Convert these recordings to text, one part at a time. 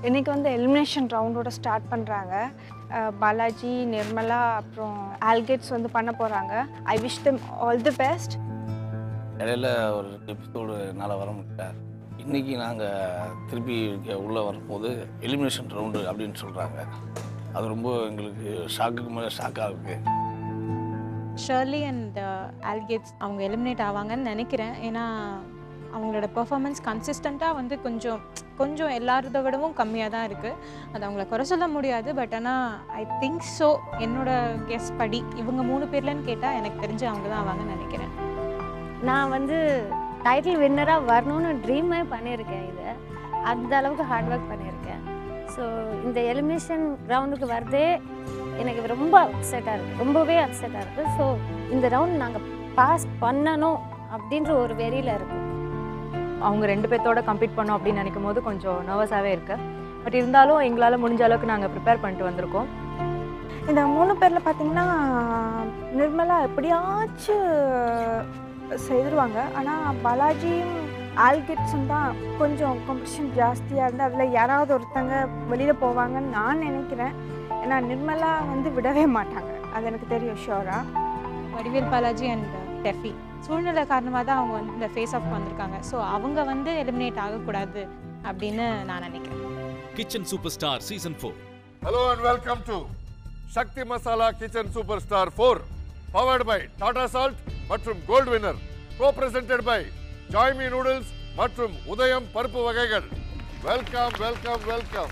இன்னைக்கு வந்து elimination ரவுண்டோட start பண்ணுறாங்க பாலாஜி நிர்மலா அப்புறம் ஆல்கேட்ஸ் வந்து பண்ண போகிறாங்க I wish them all the best இடையில ஒரு எபிசோடு என்னால் வர முடியல இன்னைக்கு நாங்கள் திருப்பி இங்க உள்ளே வரும்போது எலிமினேஷன் ரவுண்டு அப்படின்னு சொல்கிறாங்க அது ரொம்ப எங்களுக்கு ஷாக்குக்கு மேலே ஷாக்காக இருக்குது ஷர்லி அண்ட் ஆல்கேட்ஸ் அவங்க எலிமினேட் ஆவாங்கன்னு நினைக்கிறேன் ஏன்னா அவங்களோட பெர்ஃபார்மன்ஸ் கன்சிஸ்டண்ட்டாக வந்து கொஞ்சம் கொஞ்சம் எல்லாரத விடவும் கம்மியாக தான் இருக்குது அது அவங்கள குறை சொல்ல முடியாது பட் ஆனால் ஐ திங்க் ஸோ என்னோட கெஸ் படி இவங்க மூணு பேர்லன்னு கேட்டால் எனக்கு தெரிஞ்சு அவங்க தான் ஆவாங்கன்னு நினைக்கிறேன் நான் வந்து டைட்டில் வின்னராக வரணும்னு ட்ரீமே பண்ணியிருக்கேன் இதை அந்த அளவுக்கு ஹார்ட் ஒர்க் பண்ணியிருக்கேன் ஸோ இந்த எலிமினேஷன் ரவுண்டுக்கு வரதே எனக்கு ரொம்ப அப்செட்டாக இருக்குது ரொம்பவே அப்செட்டாக இருக்குது ஸோ இந்த ரவுண்ட் நாங்கள் பாஸ் பண்ணணும் அப்படின்ற ஒரு வெறியில் இருக்கும் அவங்க ரெண்டு பேர்த்தோட கம்ப்ளீட் பண்ணோம் அப்படின்னு நினைக்கும் போது கொஞ்சம் நர்வஸாகவே இருக்கு பட் இருந்தாலும் எங்களால் முடிஞ்ச அளவுக்கு நாங்கள் ப்ரிப்பேர் பண்ணிட்டு வந்திருக்கோம் இந்த மூணு பேரில் பார்த்தீங்கன்னா நிர்மலா எப்படியாச்சும் செய்திருவாங்க ஆனால் பாலாஜியும் ஆல்கெட்ஸும் தான் கொஞ்சம் காம்படிஷன் ஜாஸ்தியாக இருந்து அதில் யாராவது ஒருத்தங்க வெளியில் போவாங்கன்னு நான் நினைக்கிறேன் ஏன்னா நிர்மலா வந்து விடவே மாட்டாங்க அது எனக்கு தெரியும் ஷோராக வடிவேல் பாலாஜி அண்ட் டெஃபி சூழ்நிலை காரணமாக தான் அவங்க வந்து இந்த ஃபேஸ் ஆஃப் வந்திருக்காங்க ஸோ அவங்க வந்து எலிமினேட் ஆகக்கூடாது அப்படின்னு நான் நினைக்கிறேன் kitchen super star season four Hello and welcome to Shakti Masala Kitchen Superstar 4 powered by Tata Salt மற்றும் Gold Winner co-presented by Joyme Noodles மற்றும் உதயம் பருப்பு வகைகள் வெல்கம் வெல்கம் வெல்கம்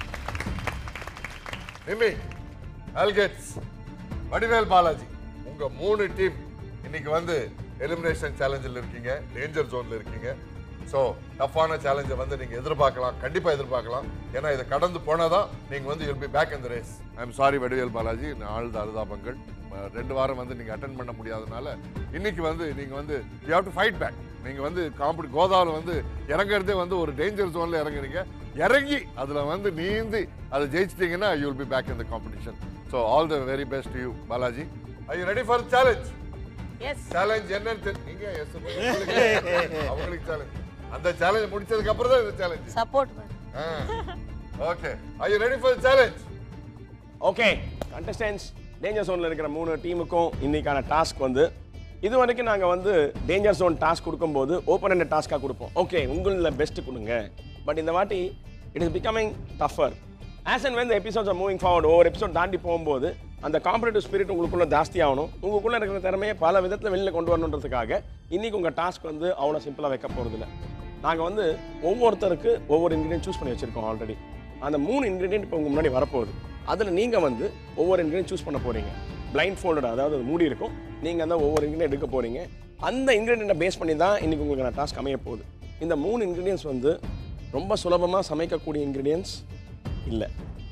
நிமி அல்கெட்ஸ் வடிவேல் பாலாஜி உங்க மூணு டீம் இன்னைக்கு வந்து எலிமினேஷன் சேலஞ்சில் இருக்கீங்க டேஞ்சர் ஜோன்ல இருக்கீங்க ஸோ டஃப்பான சேலஞ்சை வந்து நீங்க எதிர்பார்க்கலாம் கண்டிப்பா எதிர்பார்க்கலாம் ஏன்னா இதை கடந்து போனாதான் நீங்க வந்து you'll be back in the race I am sorry Vadivel Balaji ஆழ்ந்த அனுதாபங்கள் அஹ் ரெண்டு வாரம் வந்து நீங்க அட்டன் பண்ண முடியாதனால இன்னைக்கு வந்து நீங்க வந்து you have to fight back நீங்க வந்து காம்படி கோதாவில் வந்து இறங்குறதே வந்து ஒரு டேஞ்சர் ஜோன்ல இறங்குறீங்க இறங்கி அதுல வந்து நீந்தி அதை ஜெயிச்சிட்டீங்கன்னா you will be back in the competition so all the very best you Balaji I you ready for challenge yes challenge என்னன்னு தெரி- நீங்க yes அவங்களுக்கு சேலஞ்ச் அந்த சேலஞ்ச் முடிச்சதுக்கு அப்புறம் தான் இந்த challenge support okay I you ready for challenge okay contestants danger ஜோனில் இருக்கிற மூணு டீமுக்கும் இன்னைக்கான டாஸ்க் வந்து இது வரைக்கும் நாங்கள் வந்து டேஞ்சர் ஜோன் டாஸ்க் கொடுக்கும்போது ஓப்பன் ஹேண்டட் டாஸ்க்காக கொடுப்போம் ஓகே உங்களில் பெஸ்ட் கொடுங்க பட் இந்த வாட்டி it is becoming tougher as and when the episodes are moving forward ஒவ்வொரு எபிசோட் தாண்டி போகும்போது அந்த காம்படிட்டிவ் ஸ்பிரிட் உங்களுக்குள்ள ஜாஸ்தி ஆகணும் உங்களுக்குள்ள இருக்கிற திறமையை பல விதத்தில் வெளியில் கொண்டு வரணுன்றதுக்காக இன்னைக்கு உங்கள் டாஸ்க் வந்து அவ்வளோ சிம்பிளாக வைக்க போகிறதில்ல நாங்கள் வந்து ஒவ்வொருத்தருக்கு ஒவ்வொரு இன்க்ரீடியன்ட் சூஸ் பண்ணி வச்சுருக்கோம் ஆல்ரெடி அந்த மூணு இன்க்ரீடியன்ட் இப்போ உங்கள் முன்னாடி வரப்போகுது அதில் நீங்கள் வந்து ஒவ்வொரு இன்க்ரீடியன்ட் சூஸ் பண்ண போகிறீங்க பிளைண்ட் ஃபோல்டட் அதாவது அது மூடி இருக்கும் நீங்கள் அந்த ஒவ்வொரு இன்க்ரீடியன்ட் எடுக்க போகிறீங்க அந்த இன்க்ரீடியண்ட்டை பேஸ் பண்ணி தான் இன்றைக்கி உங்களுக்கு நான் டாஸ்க் அமைய போகுது இந்த மூணு இன்க்ரீடியன்ஸ் வந்து ரொம்ப சுலபமாக சமைக்கக்கூடிய இன்க்ரீடியன்ஸ் இல்லை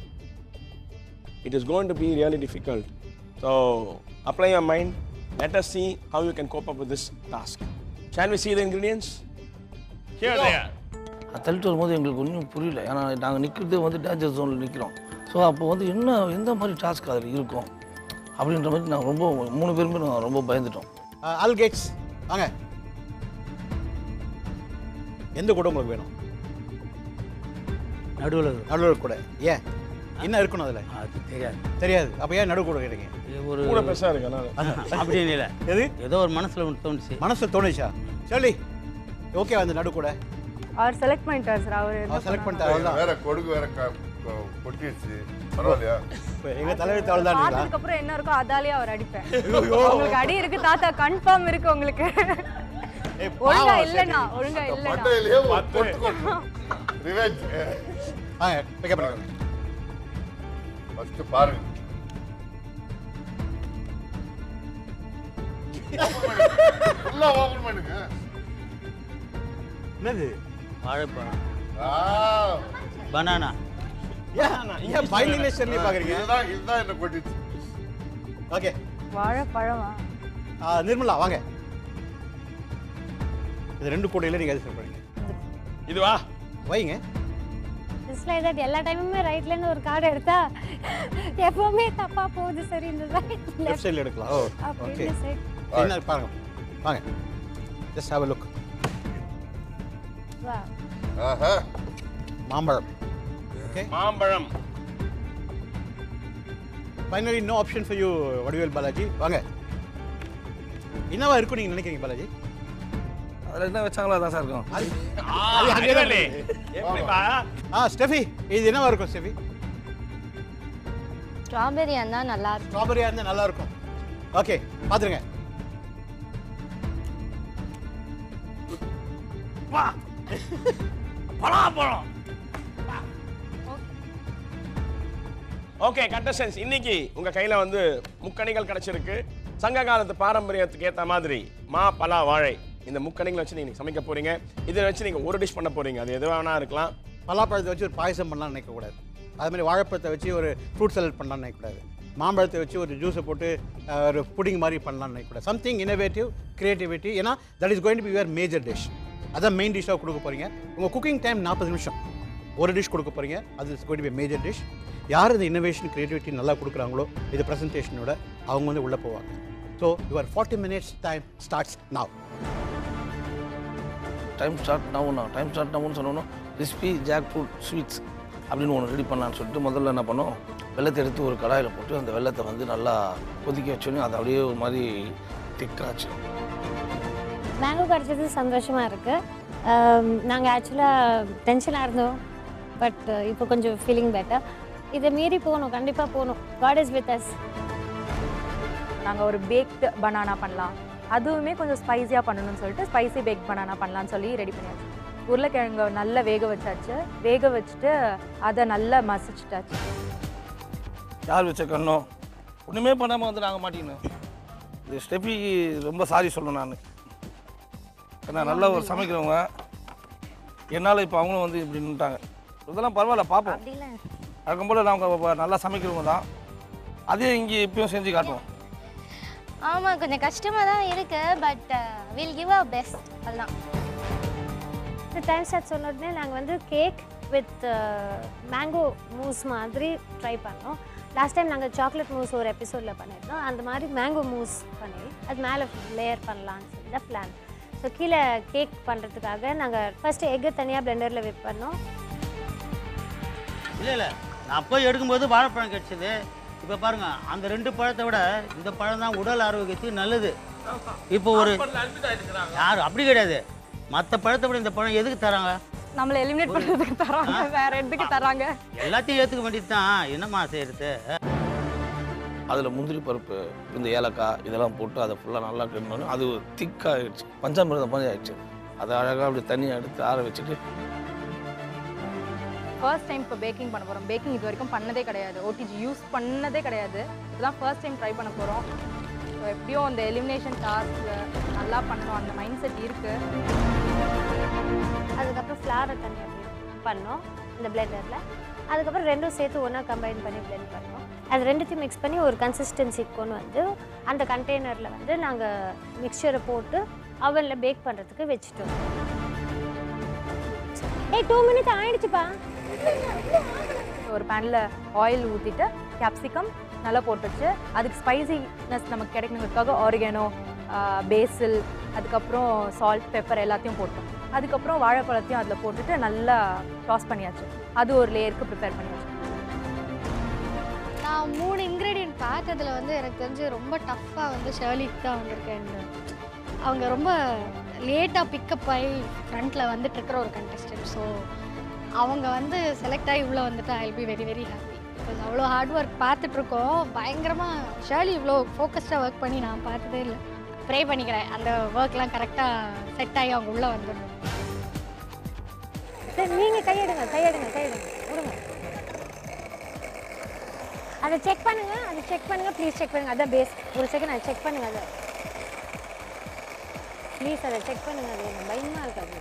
it is going to be really difficult. So apply your mind. Let us see how you can cope up with this task. Shall we see the ingredients? Here they are. அது தள்ளிட்டு வரும்போது எங்களுக்கு ஒன்றும் புரியல ஏன்னா நாங்கள் நிற்கிறது வந்து டேஞ்சர் ஜோனில் நிற்கிறோம் ஸோ அப்போ வந்து என்ன எந்த மாதிரி டாஸ்க் அதில் இருக்கும் அப்படின்ற மாதிரி நாங்கள் ரொம்ப மூணு பேருமே நாங்கள் ரொம்ப பயந்துட்டோம் ஆல் கேட்ஸ் வாங்க எந்த கூட உங்களுக்கு வேணும் நடுவில் நடுவர் கூட ஏன் என்ன இருக்கணும் அதில் அது தெரியாது தெரியாது அப்போ ஏன் நடுவு கூட கேட்டீங்க இது ஒரு கூட பெருசாக இருக்கு அதனால அப்படின்னு இல்லை எது ஏதோ ஒரு மனசில் ஒன்று தோணுச்சு மனசு தோணுச்சா சொல்லி ஓகே அந்த நடு கூட அவர் செலக்ட் பண்ணிட்டார் சார் அவர் என்ன செலக்ட் பண்ணாரு? பண்ணிட்டாரு அவ்வளோதான் வேற கொடுக்கு வேற க- கொ- கொட்டிடுச்சு பரவாயில்லையா இப்போ எங்கள் தலைவர் அவ்வளோதானுங்களா பார்த்ததுக்கு அப்புறம் என்ன இருக்கோ அதாலேயே அவர் அடிப்பேன் உங்களுக்கு அடி இருக்கு தாத்தா கன்ஃபார்ம் இருக்கு உங்களுக்கு ஒழுங்கா இல்லனா ஒழுங்கா இல்லனா மண்டையிலேயே ஒரு கொட்டு கொட்டு ரிவெஞ்ச் வாங்க பிக்கப் பண்ணிக்கோங்க ஃபர்ஸ்ட் பாருங்க ஃபுல்லா ஓபன் பண்ணுங்க என்னது வாழைப்பழம் ஆ, பனானா ஏன் ஏன் பைலிங்கில் சொல்லி பார்க்குறீங்க இதுதான் இதுதான் என்ன கொட்டிடுச்சு ஓகே வாழைப்பழமா நிர்மலா வாங்க இது ரெண்டு கூடையில் நீங்கள் எது சொல்கிறீங்க இதுவா வைங்க ஜஸ்ட் லைக் தட் எல்லா டைமுமே ரைட்லேருந்து ஒரு கார்டு எடுத்தா எப்பவுமே தப்பா போகுது சரி இந்த ரைட் லெஃப்ட் சைடில் எடுக்கலாம் ஓ ஓகே அப்படின்னு சைட் என்ன பாருங்க வாங்க ஜஸ்ட் ஹாவ் a லுக் வா ஆஹா மாம்பழம் Okay. மாம்பழம் finally no option for you Vadivel Balaji வாங்க என்னவா இருக்கும் நீங்க நினைக்கிறீங்க பாலாஜி அதில் என்ன வச்சாங்களோ அதான் சார் இருக்கும் அது ஆ, அது அங்கேதான் அடிவாளி. இருக்கு. எப்படிப்பா ஆ ஸ்டெஃபி இது என்னவா இருக்கும் ஸ்டெஃபி ஸ்ட்ராபெரி இருந்தால் நல்லா இருக்கும் ஸ்ட்ராபெரியா இருந்தா நல்லா இருக்கும் ஓகே பாத்துருங்க பலாப்பழம் ஓகே கண்டஸ்டன்ஸ் இன்னைக்கு உங்க கையில வந்து முக்கணிகள் கிடைச்சிருக்கு சங்க காலத்து பாரம்பரியத்துக்கு ஏத்த மாதிரி மா பலா வாழை இந்த முக்கணிகளை வச்சு நீங்க சமைக்க போறீங்க இதை வச்சு நீங்க ஒரு டிஷ் பண்ண போறீங்க அது எது வேணா இருக்கலாம் பலாப்பழத்தை வச்சு ஒரு பாயசம் பண்ணலாம்னு நினைக்கக்கூடாது அது மாதிரி வாழைப்பழத்தை வச்சு ஒரு ஃப்ரூட் சலட் பண்ணலாம்னு நினைக்கக்கூடாது மாம்பழத்தை வச்சு ஒரு ஜூஸை போட்டு அஹ், ஒரு புடிங் மாதிரி பண்ணலாம்னு நினைக்கக்கூடாது சம்திங் இனோவேட்டிவ் கிரியேட்டிவிட்டி ஏன்னா that is going to be your major dish அதான் மெயின் டிஷ்ஷாக கொடுக்க போகிறீங்க உங்கள் குக்கிங் டைம் நாற்பது நிமிஷம் ஒரு டிஷ் கொடுக்க போகிறீங்க அது is going to be major dish யார் இந்த இன்னோவேஷன் கிரியேட்டிவிட்டி நல்லா கொடுக்குறாங்களோ இது ப்ரெசன்டேஷனோட அவங்க வந்து உள்ளே போவாங்க so your forty minutes time starts now time start நவுனா டைம் ஸ்டார்ட் நவுன்னு சொன்னோன்னா கிறிஸ்பி ஜாக் ஃப்ரூட் ஸ்வீட்ஸ் அப்படின்னு ஒன்று ரெடி பண்ணலான்னு சொல்லிட்டு முதல்ல என்ன பண்ணோம் வெள்ளத்தை எடுத்து ஒரு கடாயில் போட்டு அந்த வெள்ளத்தை வந்து நல்லா கொதிக்க வச்சோன்னே அது அப்படியே ஒரு மாதிரி திக்காச்சு மேங்கோ கிடச்சது சந்தோஷமாக இருக்குது நாங்கள் ஆக்சுவலாக டென்ஷனாக இருந்தோம் பட் இப்போ கொஞ்சம் ஃபீலிங் பெட்டர் இதை மீறி போகணும் கண்டிப்பாக போகணும் காட் இஸ் வித் அஸ் நாங்கள் ஒரு பேக்டு பனானா பண்ணலாம் அதுவுமே கொஞ்சம் ஸ்பைஸியாக பண்ணணும்னு சொல்லிட்டு ஸ்பைசி பேக் பனானா பண்ணலாம்னு சொல்லி ரெடி பண்ணியாச்சு உருளைக்கிழங்க நல்லா வேக வச்சாச்சு வேக வச்சுட்டு அதை நல்லா மசிச்சிட்டாச்சு யார் வச்ச கண்ணோ ஒன்றுமே பண்ணாமல் வந்து நாங்கள் மாட்டிக்கணும் இது ஸ்டெஃபி ரொம்ப சாரி சொல்லணும் நான் ஏன்னா நல்லா ஒரு சமைக்கிறவங்க என்னால் இப்போ அவங்களும் வந்து இப்படி நின்ட்டாங்க இதெல்லாம் பரவாயில்ல பார்ப்போம் அப்படிலாம் அதுக்கும் போல் நாங்கள் நல்லா சமைக்கிறவங்க தான் அதே இங்கே இப்பயும் செஞ்சு காட்டுவோம் ஆமாம் கொஞ்சம் கஷ்டமாக தான் இருக்கு but will give a best அதுதான் இந்த டைம் ஸ்டார்ட் சொன்ன உடனே நாங்கள் வந்து கேக் வித் மேங்கோ மூஸ் மாதிரி ட்ரை பண்ணோம் லாஸ்ட் டைம் நாங்கள் சாக்லேட் மூஸ் ஒரு எபிசோடில் பண்ணியிருந்தோம் அந்த மாதிரி மேங்கோ மூஸ் பண்ணி அது மேலே லேயர் பண்ணலான்னு சொல்லி தான் பிளான் ஸோ கீழே கேக் பண்ணுறதுக்காக நாங்கள் ஃபஸ்ட்டு எக்கு தனியாக பிளெண்டரில் விப் பண்ணோம் இல்லை இல்லை நான் போய் எடுக்கும்போது வாழைப்பழம் கிடைச்சது இப்போ பாருங்க அந்த ரெண்டு பழத்தை விட இந்த பழம் தான் உடல் ஆரோக்கியத்துக்கு நல்லது இப்போ ஒரு யார் அப்படி கிடையாது மற்ற பழத்தை விட இந்த பழம் எதுக்கு தராங்க நம்மளை எலிமினேட் பண்ணுறதுக்கு தராங்க வேற எதுக்கு தராங்க எல்லாத்தையும் ஏற்றுக்க வேண்டியது தான் என்னம்மா செய்யறது அதில் முந்திரி பருப்பு இந்த ஏலக்காய் இதெல்லாம் போட்டு அதை ஃபுல்லாக நல்லா கிண்டணும் அது திக்காகிடுச்சு பஞ்சாமிரதம் மாதிரி ஆயிடுச்சு அதை அழகாக அப்படி தண்ணியை எடுத்து ஆற வச்சுட்டு ஃபர்ஸ்ட் டைம் இப்போ பேக்கிங் பண்ண போகிறோம் பேக்கிங் இது வரைக்கும் பண்ணதே கிடையாது ஓடிஜி யூஸ் பண்ணதே கிடையாது இதுதான் ஃபர்ஸ்ட் டைம் ட்ரை பண்ண போகிறோம் ஸோ எப்படியும் அந்த எலிமினேஷன் டாஸ்கில் நல்லா பண்ணணும் அந்த மைண்ட் செட் இருக்குது அதுக்கப்புறம் ஃப்ளாரை தனியாக பண்ணோம் இந்த பிளெண்டரில் அதுக்கப்புறம் ரெண்டும் சேர்த்து ஒன்றா கம்பைன் பண்ணி blend பண்ணோம் அது ரெண்டுத்தையும் மிக்ஸ் பண்ணி ஒரு கன்சிஸ்டன்சி கொண்டு வந்து அந்த கண்டெய்னரில் வந்து நாங்கள் மிக்சரை போட்டு அவனில் பேக் பண்ணுறதுக்கு வச்சுட்டோம் ஏய் டூ மினிட்ஸ் ஆயிடுச்சுப்பா ஒரு பேனில் ஆயில் ஊற்றிட்டு கேப்சிகம் நல்லா போட்டுச்சு அதுக்கு ஸ்பைசினஸ் நமக்கு கிடைக்கணுங்கிறதுக்காக ஆரிகனோ பேசில் அதுக்கப்புறம் சால்ட் பெப்பர் எல்லாத்தையும் போட்டோம் அதுக்கப்புறம் வாழைப்பழத்தையும் அதில் போட்டுட்டு நல்லா டாஸ் பண்ணியாச்சு அது ஒரு லேயருக்கு ப்ரிப்பேர் பண்ணியாச்சு நான் மூணு இன்க்ரீடியன்ட் பார்த்ததுல வந்து எனக்கு தெரிஞ்சு ரொம்ப டஃப்பாக வந்து ஷர்லிக்கு தான் வந்திருக்கேன் அவங்க ரொம்ப லேட்டாக பிக்கப் ஆகி ஃப்ரண்ட்டில் வந்துட்டு இருக்கிற ஒரு கண்டஸ்டன்ட் ஸோ அவங்க வந்து செலக்ட் ஆகி உள்ளே வந்துட்டு I be very very happy because அவ்வளோ ஹார்ட் ஒர்க் பார்த்துட்ருக்கோம் பயங்கரமாக ஷர்லி இவ்வளோ ஃபோக்கஸ்டாக ஒர்க் பண்ணி நான் பார்த்ததே இல்லை ப்ரே பண்ணிக்கிறேன் அந்த ஒர்க்லாம் கரெக்டாக செட் ஆகி அவங்க உள்ளே வந்துடணும் சரி நீங்கள் கையெடுங்க கையெடுங்க கையெடுங்க விடுங்க அதை செக் பண்ணுங்க அதை செக் பண்ணுங்க ப்ளீஸ் செக் பண்ணுங்க அதான் பேஸ் ஒரு செகண்ட் அதை செக் பண்ணுங்க அதை ப்ளீஸ் அதை செக் பண்ணுங்க அது எனக்கு பயமா இருக்காது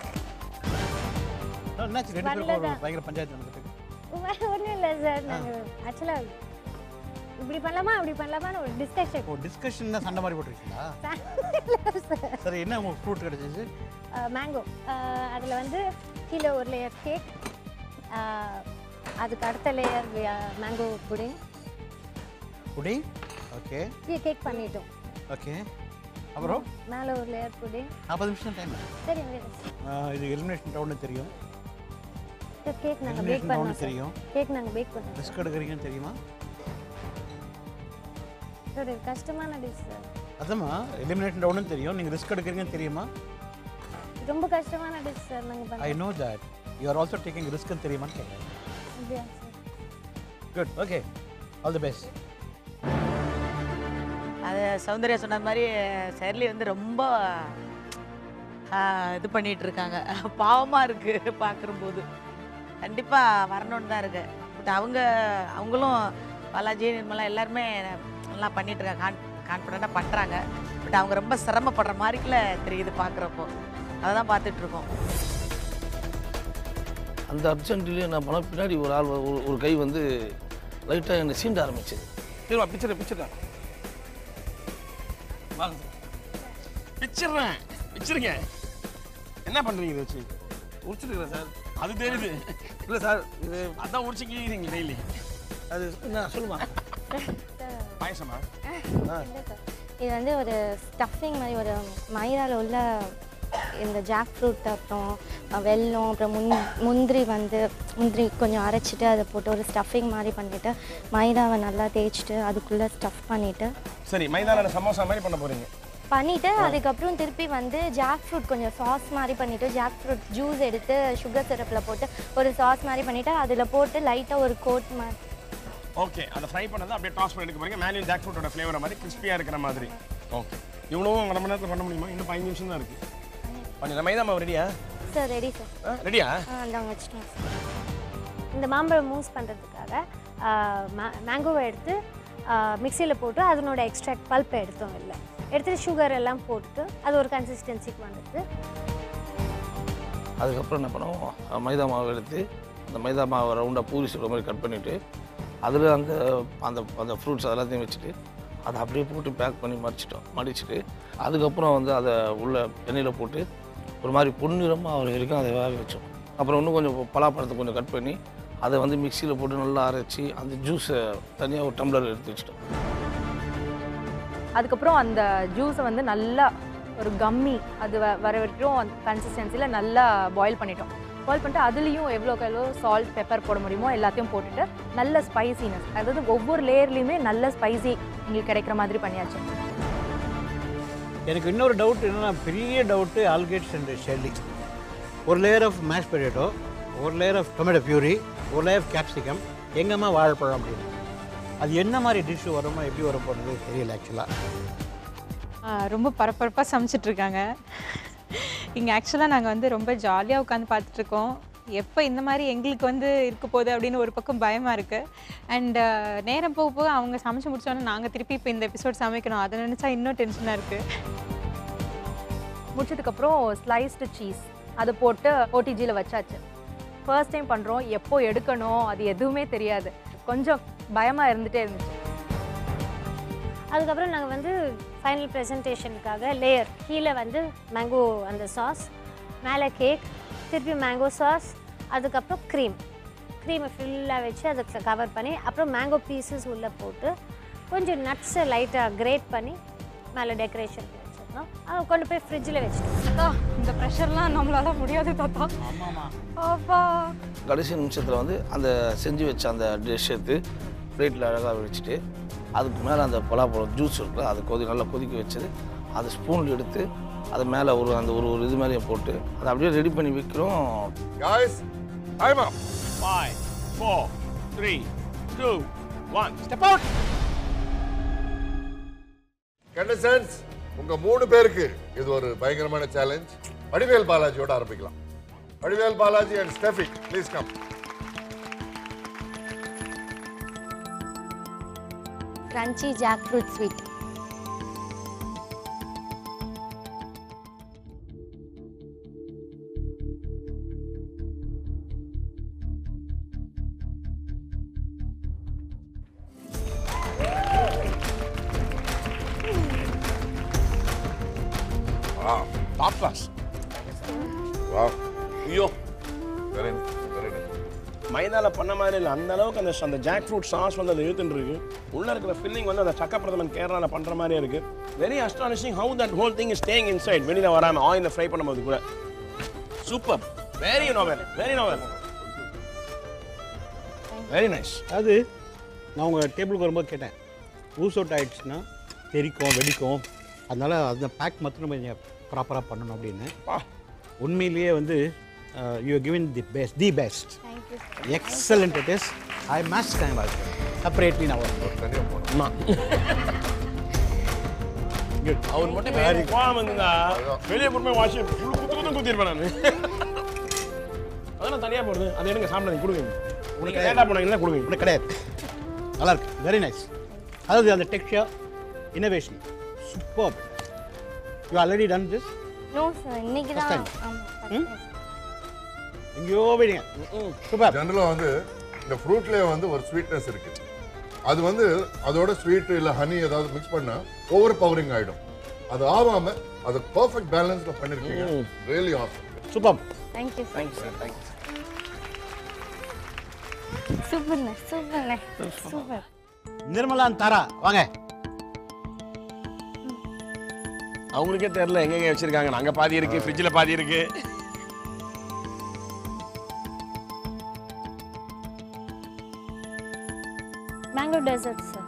என்னாச்சு ரெண்டு பேருக்கும் ஒரு பயங்கர பஞ்சாயத்து நடந்துட்டு ஒன்றும் இல்லை சார் நாங்கள் ஆக்சுவலாக இப்படி பண்ணலாமா அப்படி பண்ணலாமான்னு ஒரு டிஸ்கஷன் ஓ டிஸ்கஷன் தான் சண்டை மாதிரி போட்டிருக்கீங்களா சரி என்ன உங்களுக்கு ஃப்ரூட் கிடைச்சிச்சு மேங்கோ அதில் வந்து கீழே ஒரு லேயர் கேக் அதுக்கு அடுத்த லேயர் மேங்கோ புடிங் புடி ஓகே கேக் பண்ணிட்டோம் ஓகே அப்புறம் மேலே ஒரு லேயர் புடிங் நாற்பது நிமிஷம் டைம் சரி இது எலிமினேஷன் ரவுண்டு தெரியும் கேக் நாங்கள் Elimination பேக் பண்ணோம் round தெரியும். கேக் நாங்கள் பேக் பண்ணோம் ரிஸ்க் எடுக்கிறீங்கன்னு தெரியுமா சார் இது கஷ்டமான டிஷ் சார் அதம்மா எலிமினேஷன் ரவுண்டுன்னு தெரியும் நீங்கள் ரிஸ்க் எடுக்கிறீங்கன்னு தெரியுமா ரொம்ப கஷ்டமான டிஷ் சார் நாங்கள் ஐ பண்ணோம் no that you are also taking ரிஸ்க்னு தெரியுமான்னு கேட்குறேன் அப்படியா sir good okay all the best அது சௌந்தர்யா சொன்ன மாதிரி ஷெர்லி வந்து ரொம்ப ஆ, இது பண்ணிட்டு இருக்காங்க பாவமாக இருக்குது பார்க்குறம்போது கண்டிப்பாக வரணும்னு தான் இருக்கு பட் அவங்க அவங்களும் பாலாஜி நிர்மலா எல்லாருமே நல்லா பண்ணிட்டு இருக்காங்க கான் கான்ஃபிடண்ட்டாக பண்ணுறாங்க பட் அவங்க ரொம்ப சிரமப்படுற மாதிரிக்குள்ள தெரியுது பார்க்குறப்போ அதை தான் பார்த்துட்டு இருக்கோம் அந்த அர்ஜென்ட்லேயே நான் போனால் பின்னாடி ஒரு ஆள் ஒரு ஒரு கை வந்து லைட்டாக என்னை சீண்ட ஆரம்பிச்சது சரிம்மா பிச்சரை பிச்சரை வாங்க பிச்சிடுறேன் பிச்சிருங்க என்ன பண்றீங்க இதை வச்சு உரிச்சிருக்கிறேன் சார் அது தெரியுது இல்லை சார் இது அதான் உடிச்சிக்கிறீங்க டெய்லி அது என்ன சொல்லுமா பாயசமா இது வந்து ஒரு ஸ்டஃபிங் மாதிரி ஒரு மைதாவில் உள்ள இந்த ஜாக் ஃப்ரூட் அப்புறம் அஹ், வெல்லம் அப்புறம் முந் முந்திரி வந்து முந்திரி கொஞ்சம் அரைச்சிட்டு அதை போட்டு ஒரு ஸ்டஃபிங் மாதிரி பண்ணிவிட்டு மைதாவை நல்லா தேய்ச்சிட்டு அதுக்குள்ளே ஸ்டஃப் பண்ணிவிட்டு சரி மைதான சமோசா மாதிரி பண்ண போறீங்க பண்ணிவிட்டு அதுக்கப்புறம் திருப்பி வந்து ஜாக் ஃப்ரூட் கொஞ்சம் சாஸ் மாதிரி பண்ணிவிட்டு ஜாக் ஃப்ரூட் ஜூஸ் எடுத்து சுகர் சிரப்பில் போட்டு ஒரு சாஸ் மாதிரி பண்ணிவிட்டு அதில் போட்டு லைட்டாக ஒரு கோட் மாதிரி ஓகே அதை ஃப்ரை பண்ணதை அப்படியே டாஸ் பண்ணி எடுக்க போறீங்க மேனுவல் ஜாக் ஃப்ரூட்டோட ஃப்ளேவர் மாதிரி கிறிஸ்பியாக இருக்கிற மாதிரி ஓகே இவ்வளவும் அரை மணி நேரத்தில் பண்ண முடியுமா இன்னும் பதினஞ்சு நிமிஷம் தான் இருக்கு பண்ணிடலாம் மைதா மாவு ரெடியா சார் ரெடி சார் ரெடியா அந்தாங்க வச்சுட்டோம் இந்த மாம்பழம் மூஸ் பண்ணுறதுக்காக மேங்கோவை எடுத்து மிக்சியில் போட்டு அதனோட எக்ஸ்ட்ராக்ட் பல்ப்பை எடுத்தோம் இல்லை எடுத்துட்டு சுகர் எல்லாம் போட்டுட்டு அது ஒரு கன்சிஸ்டன்சிக்கு வந்துடுது அதுக்கப்புறம் என்ன பண்ணுவோம் மைதா மாவு எடுத்து அந்த மைதா மாவை ரவுண்டாக பூரி சுடுற மாதிரி கட் பண்ணிவிட்டு அதில் அந்த அந்த அந்த ஃப்ரூட்ஸ் எல்லாத்தையும் வச்சுட்டு அதை அப்படியே போட்டு பேக் பண்ணி மடிச்சிட்டோம் மடிச்சிட்டு அதுக்கப்புறம் வந்து அதை உள்ள எண்ணெயில் போட்டு ஒரு மாதிரி பொன்னிறமாக ஆகிற வரைக்கும் அதை வேக வச்சோம் அப்புறம் இன்னும் கொஞ்சம் பலாப்பழத்தை கொஞ்சம் கட் பண்ணி அதை வந்து மிக்சியில் போட்டு நல்லா அரைச்சி அந்த ஜூஸை தனியாக ஒரு டம்ளர் எடுத்து வச்சிட்டோம் அதுக்கப்புறம் அந்த ஜூஸை வந்து நல்லா ஒரு கம்மி அது வ- வர வரைக்கும் அந்த கன்சிஸ்டன்சியில் நல்லா பாயில் பண்ணிட்டோம் பாயில் பண்ணிட்டு அதுலேயும் எவ்வளோக்கு எவ்வளோ சால்ட் பெப்பர் போட முடியுமோ எல்லாத்தையும் போட்டுட்டு நல்ல ஸ்பைசினஸ் அதாவது ஒவ்வொரு லேயர்லேயுமே நல்ல ஸ்பைசி எங்களுக்கு கிடைக்கிற மாதிரி பண்ணியாச்சு எனக்கு இன்னொரு டவுட் என்னன்னா பெரிய டவுட்டு ஆல்கேட்ஸ் அண்ட் ஷெல்லி ஒரு லேயர் ஆஃப் மேஷ் பொட்டேட்டோ ஒரு லேயர் ஆஃப் டொமேட்டோ பியூரி ஒரு லேயர் ஆஃப் கேப்சிகம் எங்கம்மா வாழைப்பழம் அப்படின்னு அது என்ன மாதிரி டிஷ் வருமா எப்படி வர போகிறது தெரியல ஆக்சுவலாக ஆ, ரொம்ப பரபரப்பாக சமைச்சிட்டு இருக்காங்க இங்கே ஆக்சுவலாக நாங்கள் வந்து ரொம்ப ஜாலியாக உட்காந்து பார்த்துட்ருக்கோம் எப்போ இந்த மாதிரி எங்களுக்கு வந்து இருக்க போகுது அப்படின்னு ஒரு பக்கம் பயமாக இருக்குது அண்ட் நேரம் போக போக அவங்க சமைச்சு முடிச்சோன்னே நாங்கள் திருப்பி இப்போ இந்த எபிசோட் சமைக்கணும் அதை நினச்சா இன்னும் டென்ஷனாக இருக்குது முடிச்சதுக்கப்புறம் ஸ்லைஸ்டு சீஸ் அதை போட்டு ஓடிஜியில் வச்சாச்சு ஃபர்ஸ்ட் டைம் பண்ணுறோம் எப்போ எடுக்கணும் அது எதுவுமே தெரியாது கொஞ்சம் பயமாக இருந்துகிட்டே இருந்துச்சு அதுக்கப்புறம் நாங்கள் வந்து ஃபைனல் ப்ரெசன்டேஷனுக்காக லேயர் கீழே வந்து மேங்கோ அந்த சாஸ் மேலே கேக் திருப்பி மேங்கோ சாஸ் அதுக்கப்புறம் க்ரீம் க்ரீமை ஃபுல்லாக வச்சு அதை கவர் பண்ணி அப்புறம் மேங்கோ பீசஸ் உள்ளே போட்டு கொஞ்சம் நட்ஸை லைட்டாக கிரேட் பண்ணி மேலே டெக்கரேஷன் வச்சிருந்தோம் அதை கொண்டு போய் ஃப்ரிட்ஜில் வச்சுட்டோம் இந்த ப்ரெஷர்லாம் நம்மளால முடியாது தாத்தா அப்பா கடைசி நிமிஷத்தில் வந்து அந்த செஞ்சு வச்ச அந்த டிஷ் எடுத்து பிளேட்டில் அழகாக வச்சுட்டு அதுக்கு மேலே அந்த பலாப்பழம் ஜூஸ் இருக்குல்ல அதை கொதி நல்லா கொதிக்க வச்சது அதை ஸ்பூனில் எடுத்து அது மேலே ஒரு அந்த ஒரு ஒரு இது மாதிரியே போட்டு அதை அப்படியே ரெடி பண்ணி வைக்கிறோம் guys time up five four three two one step out contestants உங்க மூணு பேருக்கு இது ஒரு பயங்கரமான சேலஞ்ச் வடிவேல் பாலாஜியோட ஆரம்பிக்கலாம் Vadivel Balaji and Steffi please come crunchy jackfruit sweet top class wow ஐயோ வெரி வெரி மைதால பண்ண மாதிரி இல்லை அந்த அளவுக்கு அந்த அந்த ஜாக் ஃப்ரூட் சாஸ் வந்து அது இழுத்துட்டு இருக்கு உள்ள இருக்கிற ஃபில்லிங் வந்து அந்த சக்க பிரதமன் கேரளால பண்ற மாதிரி இருக்கு very astonishing how that whole thing is staying inside வெளியில வராம ஆயில ஃப்ரை பண்ணும்போது கூட super very novel very novel very nice அது நான் உங்கள் டேபிளுக்கு வரும்போது கேட்டேன் லூஸ் அவுட் ஆயிடுச்சுன்னா தெரிக்கும் வெடிக்கும் அதனால அந்த பேக் மட்டும் நம்ம ப்ராப்பராக பண்ணணும் அப்படின்னு உண்மையிலேயே வந்து you given the best the best excellent it is I must time separately நான் தனியாக போகணும் அவர் மட்டும் வேற கோவம் வந்தா வெளியே கொண்டு போய் வாஷ் குத்து குத்து குத்திருப்பேன் நான் அதெல்லாம் தனியா போடுது அதை எடுங்க சாப்பிட கொடுங்க உனக்கு லேட்டா போனீங்கன்னா கொடுங்க உனக்கு கிடையாது நல்லா இருக்கு வெரி நைஸ் அதாவது அந்த texture innovation super you already done this no sir இன்னைக்கு First தான் time. ஆமாம் எங்கேயோ போயிடுங்க சூப்பர் ஜெனரலாக வந்து இந்த ஃப்ரூட்லேயே வந்து ஒரு ஸ்வீட்னஸ் இருக்கு அது வந்து அதோட ஸ்வீட் இல்லை ஹனி ஏதாவது மிக்ஸ் பண்ணா ஓவர் பவரிங் ஆயிடும் அது ஆகாம அது பர்ஃபெக்ட் பேலன்ஸ்ல பண்ணிருக்கீங்க really awesome super thank you thanks sir thanks சூப்பர்ண்ணே சூப்பர்ண்ணே சூப்பர் நிர்மலா தாரா வாங்க அவங்களுக்கே தெரியல எங்கெங்க வச்சிருக்காங்க அங்க பாதி இருக்கு ஃப்ரிட்ஜில் பாதி இருக்கு மேங்கோ டெசர்ட் சார்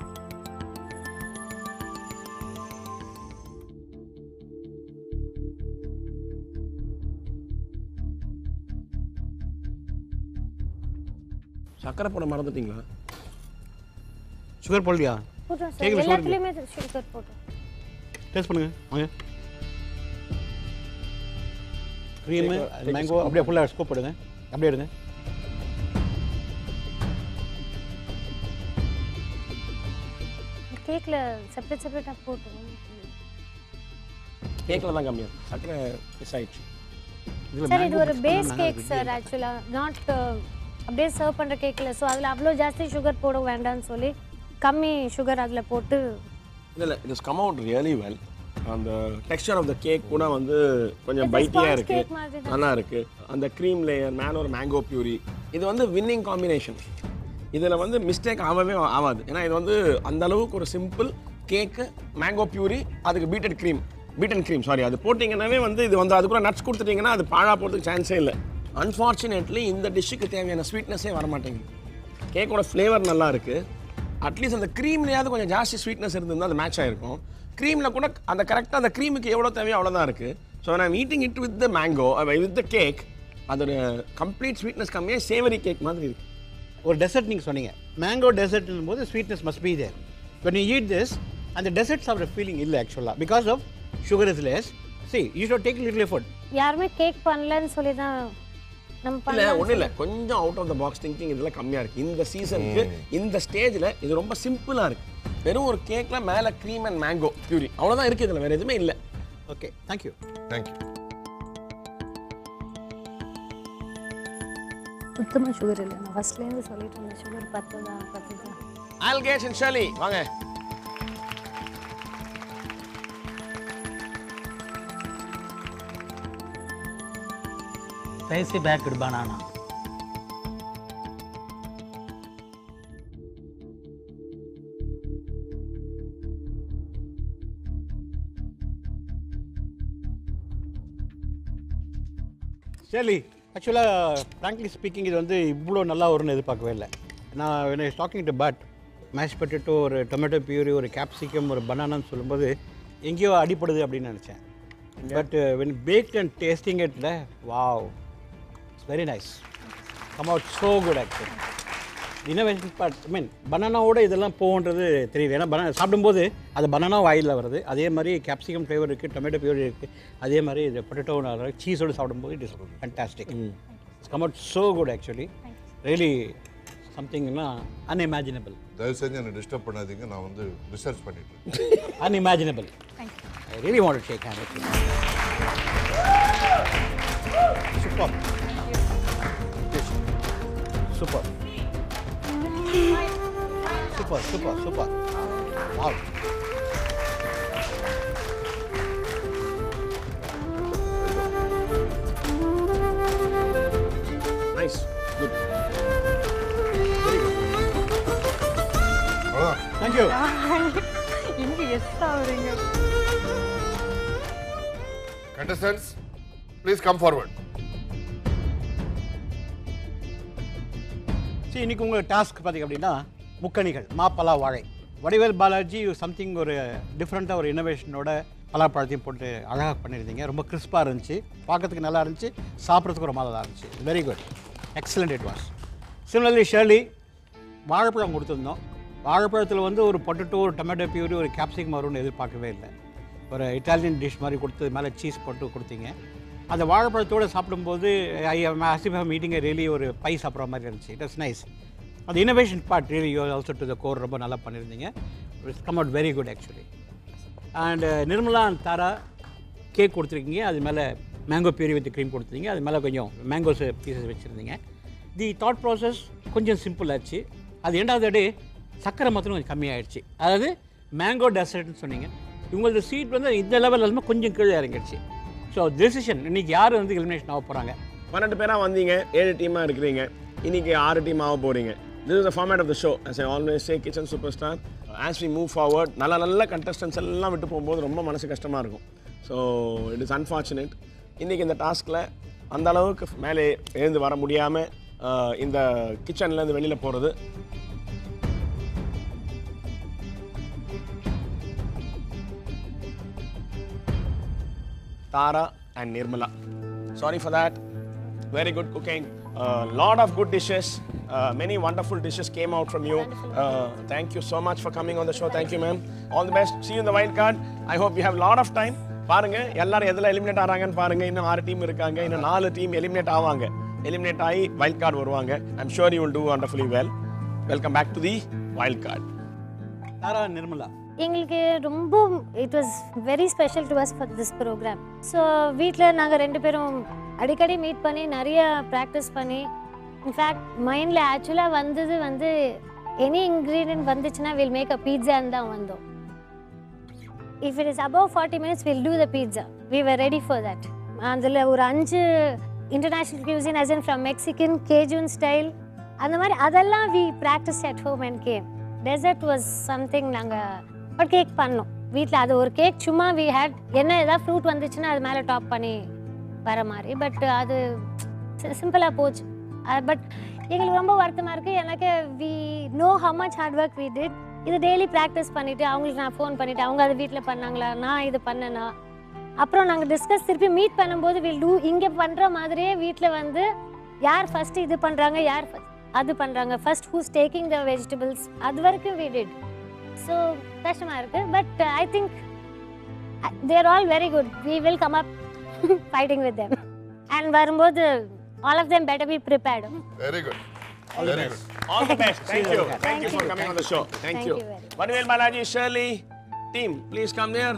சக்கரை போட மறந்துட்டீங்களா சுகர் போடலையா போட்டோம் சார் கேக்குது, sugar எல்லாத்துலேயுமே சுகர் போட்டோம் டேஸ்ட் பண்ணுங்க வாங்க க்ரீமு மேங்கோ அப்படியே ஃபுல்லாக ஸ்கோப் எடுங்க அப்படியே எடுங்க கேக்கில் செப்பரேட் செப்பரேட்டாக போட்டோம் கேக்கில் தான் கம்மியாக சக்கரை மிஸ் ஆயிடுச்சு சார் இது ஒரு பேஸ் கேக் சார் ஆக்சுவலாக நாட் அப்படியே சர்வ் பண்ணுற கேக்கில் ஸோ அதில் அவ்வளோ ஜாஸ்தி சுகர் போட வேண்டாம்னு சொல்லி கம்மி சுகர் அதில் போட்டு இல்லை இல்லை it is come out really well அந்த டெக்ஸ்சர் ஆஃப் த கேக் கூட வந்து கொஞ்சம் It's a பைட்டியாக sponge இருக்கு cake மாதிரி தான். நல்லா இருக்கு அந்த க்ரீம் லேயர் மேலே ஒரு மேங்கோ பியூரி இது வந்து வின்னிங் காம்பினேஷன் இதில் வந்து மிஸ்டேக் ஆகவே ஆகாது ஏன்னா இது வந்து அந்த அளவுக்கு ஒரு சிம்பிள் கேக்கு மேங்கோ பியூரி அதுக்கு beated cream beaten cream sorry அது போட்டிங்கன்னாவே வந்து இது வந்து அது கூட நட்ஸ் கொடுத்துட்டிங்கன்னா அது பாழா போகிறதுக்கு சான்ஸே இல்லை அன்ஃபார்ச்சுனேட்லி இந்த டிஷ்ஷுக்கு தேவையான ஸ்வீட்னஸே வர மாட்டேங்குது கேக்கோட ஃப்ளேவர் நல்லா இருக்குது அட்லீஸ்ட் அந்த க்ரீம்லையாவது கொஞ்சம் ஜாஸ்தி ஸ்வீட்னஸ் இருந்திருந்தால் அது மேட்ச் ஆயிருக்கும் க்ரீமில் கூட அந்த கரெக்டாக அந்த க்ரீமுக்கு எவ்வளோ தேவையோ அவ்வளோதான் இருக்குது ஸோ நான் eating it with the mango with the cake அதோட கம்ப்ளீட் ஸ்வீட்னஸ் கம்மியாக சேவரி கேக் மாதிரி இருக்கு ஒரு டெசர்ட் நீங்கள் சொன்னீங்க மேங்கோ டெசர்ட்னும் போது sweetness must be there when you eat this அந்த டெசர்ட் சாப்பிட்ற ஃபீலிங் இல்லை ஆக்சுவலாக because of sugar is less see you should take little effort யாருமே கேக் பண்ணலன்னு சொல்லி தான் நம்ம இல்லை பண்ணலாம் ஒன்றும் இல்லை கொஞ்சம் out of the box thinking இதெல்லாம் கம்மியாக இருக்குது இந்த சீசனுக்கு இந்த ஸ்டேஜில் இது ரொம்ப சிம்பிளாக இருக்குது வெறும் ஒரு கேக்கில் மேலே க்ரீம் அண்ட் மேங்கோ பியூரி அவ்வளோதான் இருக்குது இதில் வேறு எதுவுமே இல்லை ஓகே தேங்க்யூ தேங்க்யூ சுத்தமாக சுகர் இல்லை நான் ஃபஸ்ட்லேருந்து சொல்லிட்டு இருந்தேன் சுகர் பத்து தான் பத்து தான் ஆல்கேஷ் அண்ட் ஷர்லி வாங்க ஸ்பைசி பேக்கடு பனானா சரி ஆக்சுவலாக ஃப்ராங்க்லி ஸ்பீக்கிங் இது வந்து இவ்வளோ நல்லா வரும்னு எதிர்பார்க்கவே இல்லை நான் when I was talking to but mash potato ஒரு டொமேட்டோ பியூரி ஒரு கேப்சிகம் ஒரு பனானான்னு சொல்லும்போது எங்கேயோ அடிப்படுது அப்படின்னு நினச்சேன் but when baked and tasting இட்ல wow it's very nice come out so good actually innovation part I mean பனானாவோட இதெல்லாம் போகுன்றது தெரியுது ஏன்னா பனானா சாப்பிடும்போது அது பனானா வாயில் வருது அதே மாதிரி கேப்சிகம் ஃப்ளேவர் இருக்குது டொமேட்டோ ஃப்ளேவர் இருக்குது அதே மாதிரி இது பொட்டேட்டோ சீஸோடு சாப்பிடும்போது it is fantastic it's come out so good actually really சம்திங்னா அன்இமேஜினபிள் தயவு செஞ்சு என்னை டிஸ்டர்ப் பண்ணாதீங்க நான் வந்து ரிசர்ச் பண்ணிட்டு இருக்கேன் unimaginable I really want to shake hand super super super super super wow nice good அவ்வளோதான் தேங்க்யூ இங்க எஸ் ஆகுறீங்க contestants please come forward சரி இன்னைக்கு உங்கள் டாஸ்க் பார்த்தீங்க அப்படின்னா முக்கணிகள் மாப்பலா வாழை வடிவேல் பாலாஜி சம்திங் ஒரு டிஃப்ரெண்ட்டாக ஒரு இன்னோவேஷனோட பலாப்பழத்தையும் போட்டு அழகாக பண்ணியிருந்தீங்க ரொம்ப கிறிஸ்பாக இருந்துச்சு பார்க்கறதுக்கு நல்லா இருந்துச்சு சாப்பிட்றதுக்கு ரொம்ப நல்லா இருந்துச்சு very good excellent it was similarly Shirley வாழைப்பழம் கொடுத்துருந்தோம் வாழைப்பழத்தில் வந்து ஒரு பொட்டட்டோ ஒரு டொமேட்டோ பியூரி ஒரு கேப்சிகம் வரும்னு எதிர்பார்க்கவே இல்லை ஒரு இட்டாலியன் டிஷ் மாதிரி கொடுத்து மேலே சீஸ் போட்டு கொடுத்தீங்க அந்த வாழைப்பழத்தோடு சாப்பிடும்போது ஐ அசிபா மீட்டிங் ரியலி ஒரு பை சாப்பிட்ற மாதிரி இருந்துச்சு இட் இஸ் நைஸ் அந்த innovation part really you also do the core ரொம்ப நல்லா பண்ணியிருந்தீங்க it's come out very good actually and Nirmala and Tara cake கொடுத்துருக்கீங்க அது மேலே மேங்கோ பியூரி வித் க்ரீம் கொடுத்துருந்தீங்க அது மேலே கொஞ்சம் மேங்கோஸ் பீசஸ் வச்சுருந்தீங்க தி தாட் ப்ராசஸ் கொஞ்சம் சிம்பிள் ஆச்சு அது ரெண்டாவது டே சக்கரை மாத்திரம் கொஞ்சம் கம்மியாயிடுச்சு அதாவது மேங்கோ டெசர்ட்னு சொன்னீங்க இவங்களது சீட் வந்து இந்த லெவலில் இல்லாமல் கொஞ்சம் கீழே இறங்கிடுச்சு ஸோ டெசிஷன் இன்னைக்கு யார் வந்து எலிமினேஷன் ஆக போகிறாங்க பன்னெண்டு பேராக வந்தீங்க ஏழு டீமாக இருக்கிறீங்க இன்னைக்கு ஆறு டீம் ஆக போகிறீங்க this is the format of the show as I always say kitchen super star as we move forward நல்ல நல்ல கண்டஸ்டன்ஸ் எல்லாம் விட்டு போகும்போது ரொம்ப மனசு கஷ்டமாக இருக்கும் ஸோ இட் இஸ் அன்ஃபார்ச்சுனேட் இன்றைக்கி இந்த டாஸ்கில் அந்த அளவுக்கு மேலே எழுந்து வர முடியாமல் இந்த கிச்சன்லேருந்து வெளியில் போகிறது Tara and Nirmala. Sorry for that. Very good cooking. A lot of good dishes. Uh, many wonderful dishes came out from you. Uh, thank you so much for coming on the show. Thank you, ma'am. All the best. See you in the wild card. I hope you have a lot of time. பாருங்க எல்லாரும் எதில் eliminate ஆகிறாங்கன்னு பாருங்க இன்னும் ஆறு team இருக்காங்க இன்னும் நாலு team eliminate ஆவாங்க எலிமினேட் ஆகி வைல்ட் கார்டு வருவாங்க I'm sure you will do wonderfully well welcome back to the wild card Tara Nirmala எங்களுக்கு ரொம்ப it was very special to us for this programme so வீட்டில் நாங்கள் ரெண்டு பேரும் அடிக்கடி மீட் பண்ணி நிறைய ப்ராக்டிஸ் பண்ணி இன்ஃபேக்ட் மைண்டில் ஆக்சுவலாக வந்தது வந்து எனி இன்க்ரீடியன்ட் வந்துச்சுன்னா வில் மேக் அ பீட்சான்னு தான் வந்தோம் if it is above forty minutes will do the pizza we were ready for that அதில் ஒரு அஞ்சு international cuisine as in from Mexican Cajun style அந்த மாதிரி அதெல்லாம் we practise at home and came dessert was something நாங்கள் ஒரு cake பண்ணோம் வீட்டில் அது ஒரு கேக் சும்மா வி ஹேட் என்ன ஏதாவது ஃப்ரூட் வந்துச்சுன்னா அது மேலே டாப் பண்ணி வர மாதிரி பட் அது சிம்பிளாக போச்சு பட் எங்களுக்கு ரொம்ப வருத்தமாக இருக்குது எனக்கு we know how much hard work we did இது டெய்லி ப்ராக்டிஸ் பண்ணிவிட்டு அவங்களுக்கு நான் ஃபோன் பண்ணிவிட்டு அவங்க அது வீட்டில் பண்ணாங்களா நான் இது பண்ணேனா அப்புறம் நாங்கள் டிஸ்கஸ் திருப்பி மீட் பண்ணும்போது வில் டூ இங்கே பண்ணுற மாதிரியே வீட்டில் வந்து யார் ஃபஸ்ட்டு இது பண்ணுறாங்க யார் first அது பண்ணுறாங்க first who's taking the vegetables அது வரைக்கும் வி டிட் ஸோ கஷ்டமாக இருக்குது but I think they're all very good we will come up fighting with them and வரும்போது all of them better be prepared very good All the very best. Good All the best. Thank you. Thank Thank you for you. coming on the show. Thank Thank you. you very much. Vanvel Balaji, Shirley, team, please come there.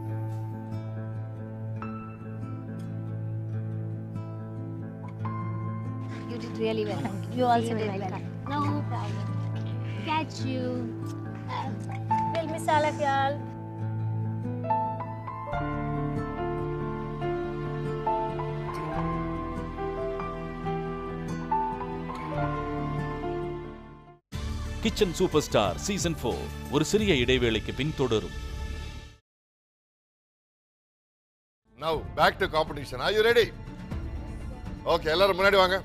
You did really well. You also did well. No problem. Catch you. We'll miss all of y'all. Kitchen super star season four ஒரு சிறிய இடைவேளைக்கு பின் தொடரும் now back to competition are you ready okay எல்லாரும் முன்னாடி வாங்க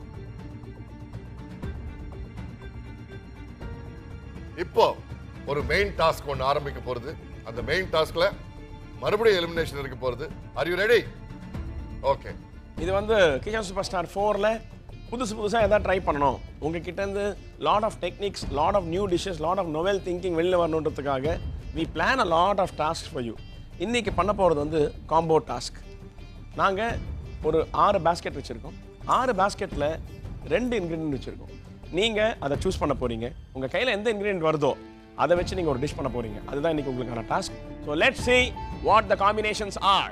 இப்போ ஒரு மெயின் டாஸ்க் ஒன்று ஆரம்பிக்க போறது அந்த மெயின் டாஸ்க்ல மறுபடியும் எலிமினேஷன் இருக்க போறது ஆர் யூ ரெடி ஓகே இது வந்து கிச்சன் சூப்பர் ஸ்டார் ஃபோரில் புதுசு புதுசாக எதாவது ட்ரை பண்ணணும் உங்ககிட்ட இருந்து lot of techniques lot of new dishes lot of novel thinking வெளில வரணுன்றதுக்காக we plan a lot of task for you இன்றைக்கி பண்ண போகிறது வந்து காம்போ டாஸ்க் நாங்கள் ஒரு ஆறு பேஸ்கெட் வச்சுருக்கோம் ஆறு பேஸ்கெட்டில் ரெண்டு இன்க்ரீடியன்ட் வச்சுருக்கோம் நீங்கள் அதை சூஸ் பண்ண போகிறீங்க உங்கள் கையில் எந்த இன்க்ரீடியன்ட் வருதோ அதை வச்சு நீங்கள் ஒரு டிஷ் பண்ண போகிறீங்க அதுதான் இன்றைக்கி உங்களுக்கான task so let see what the combinations are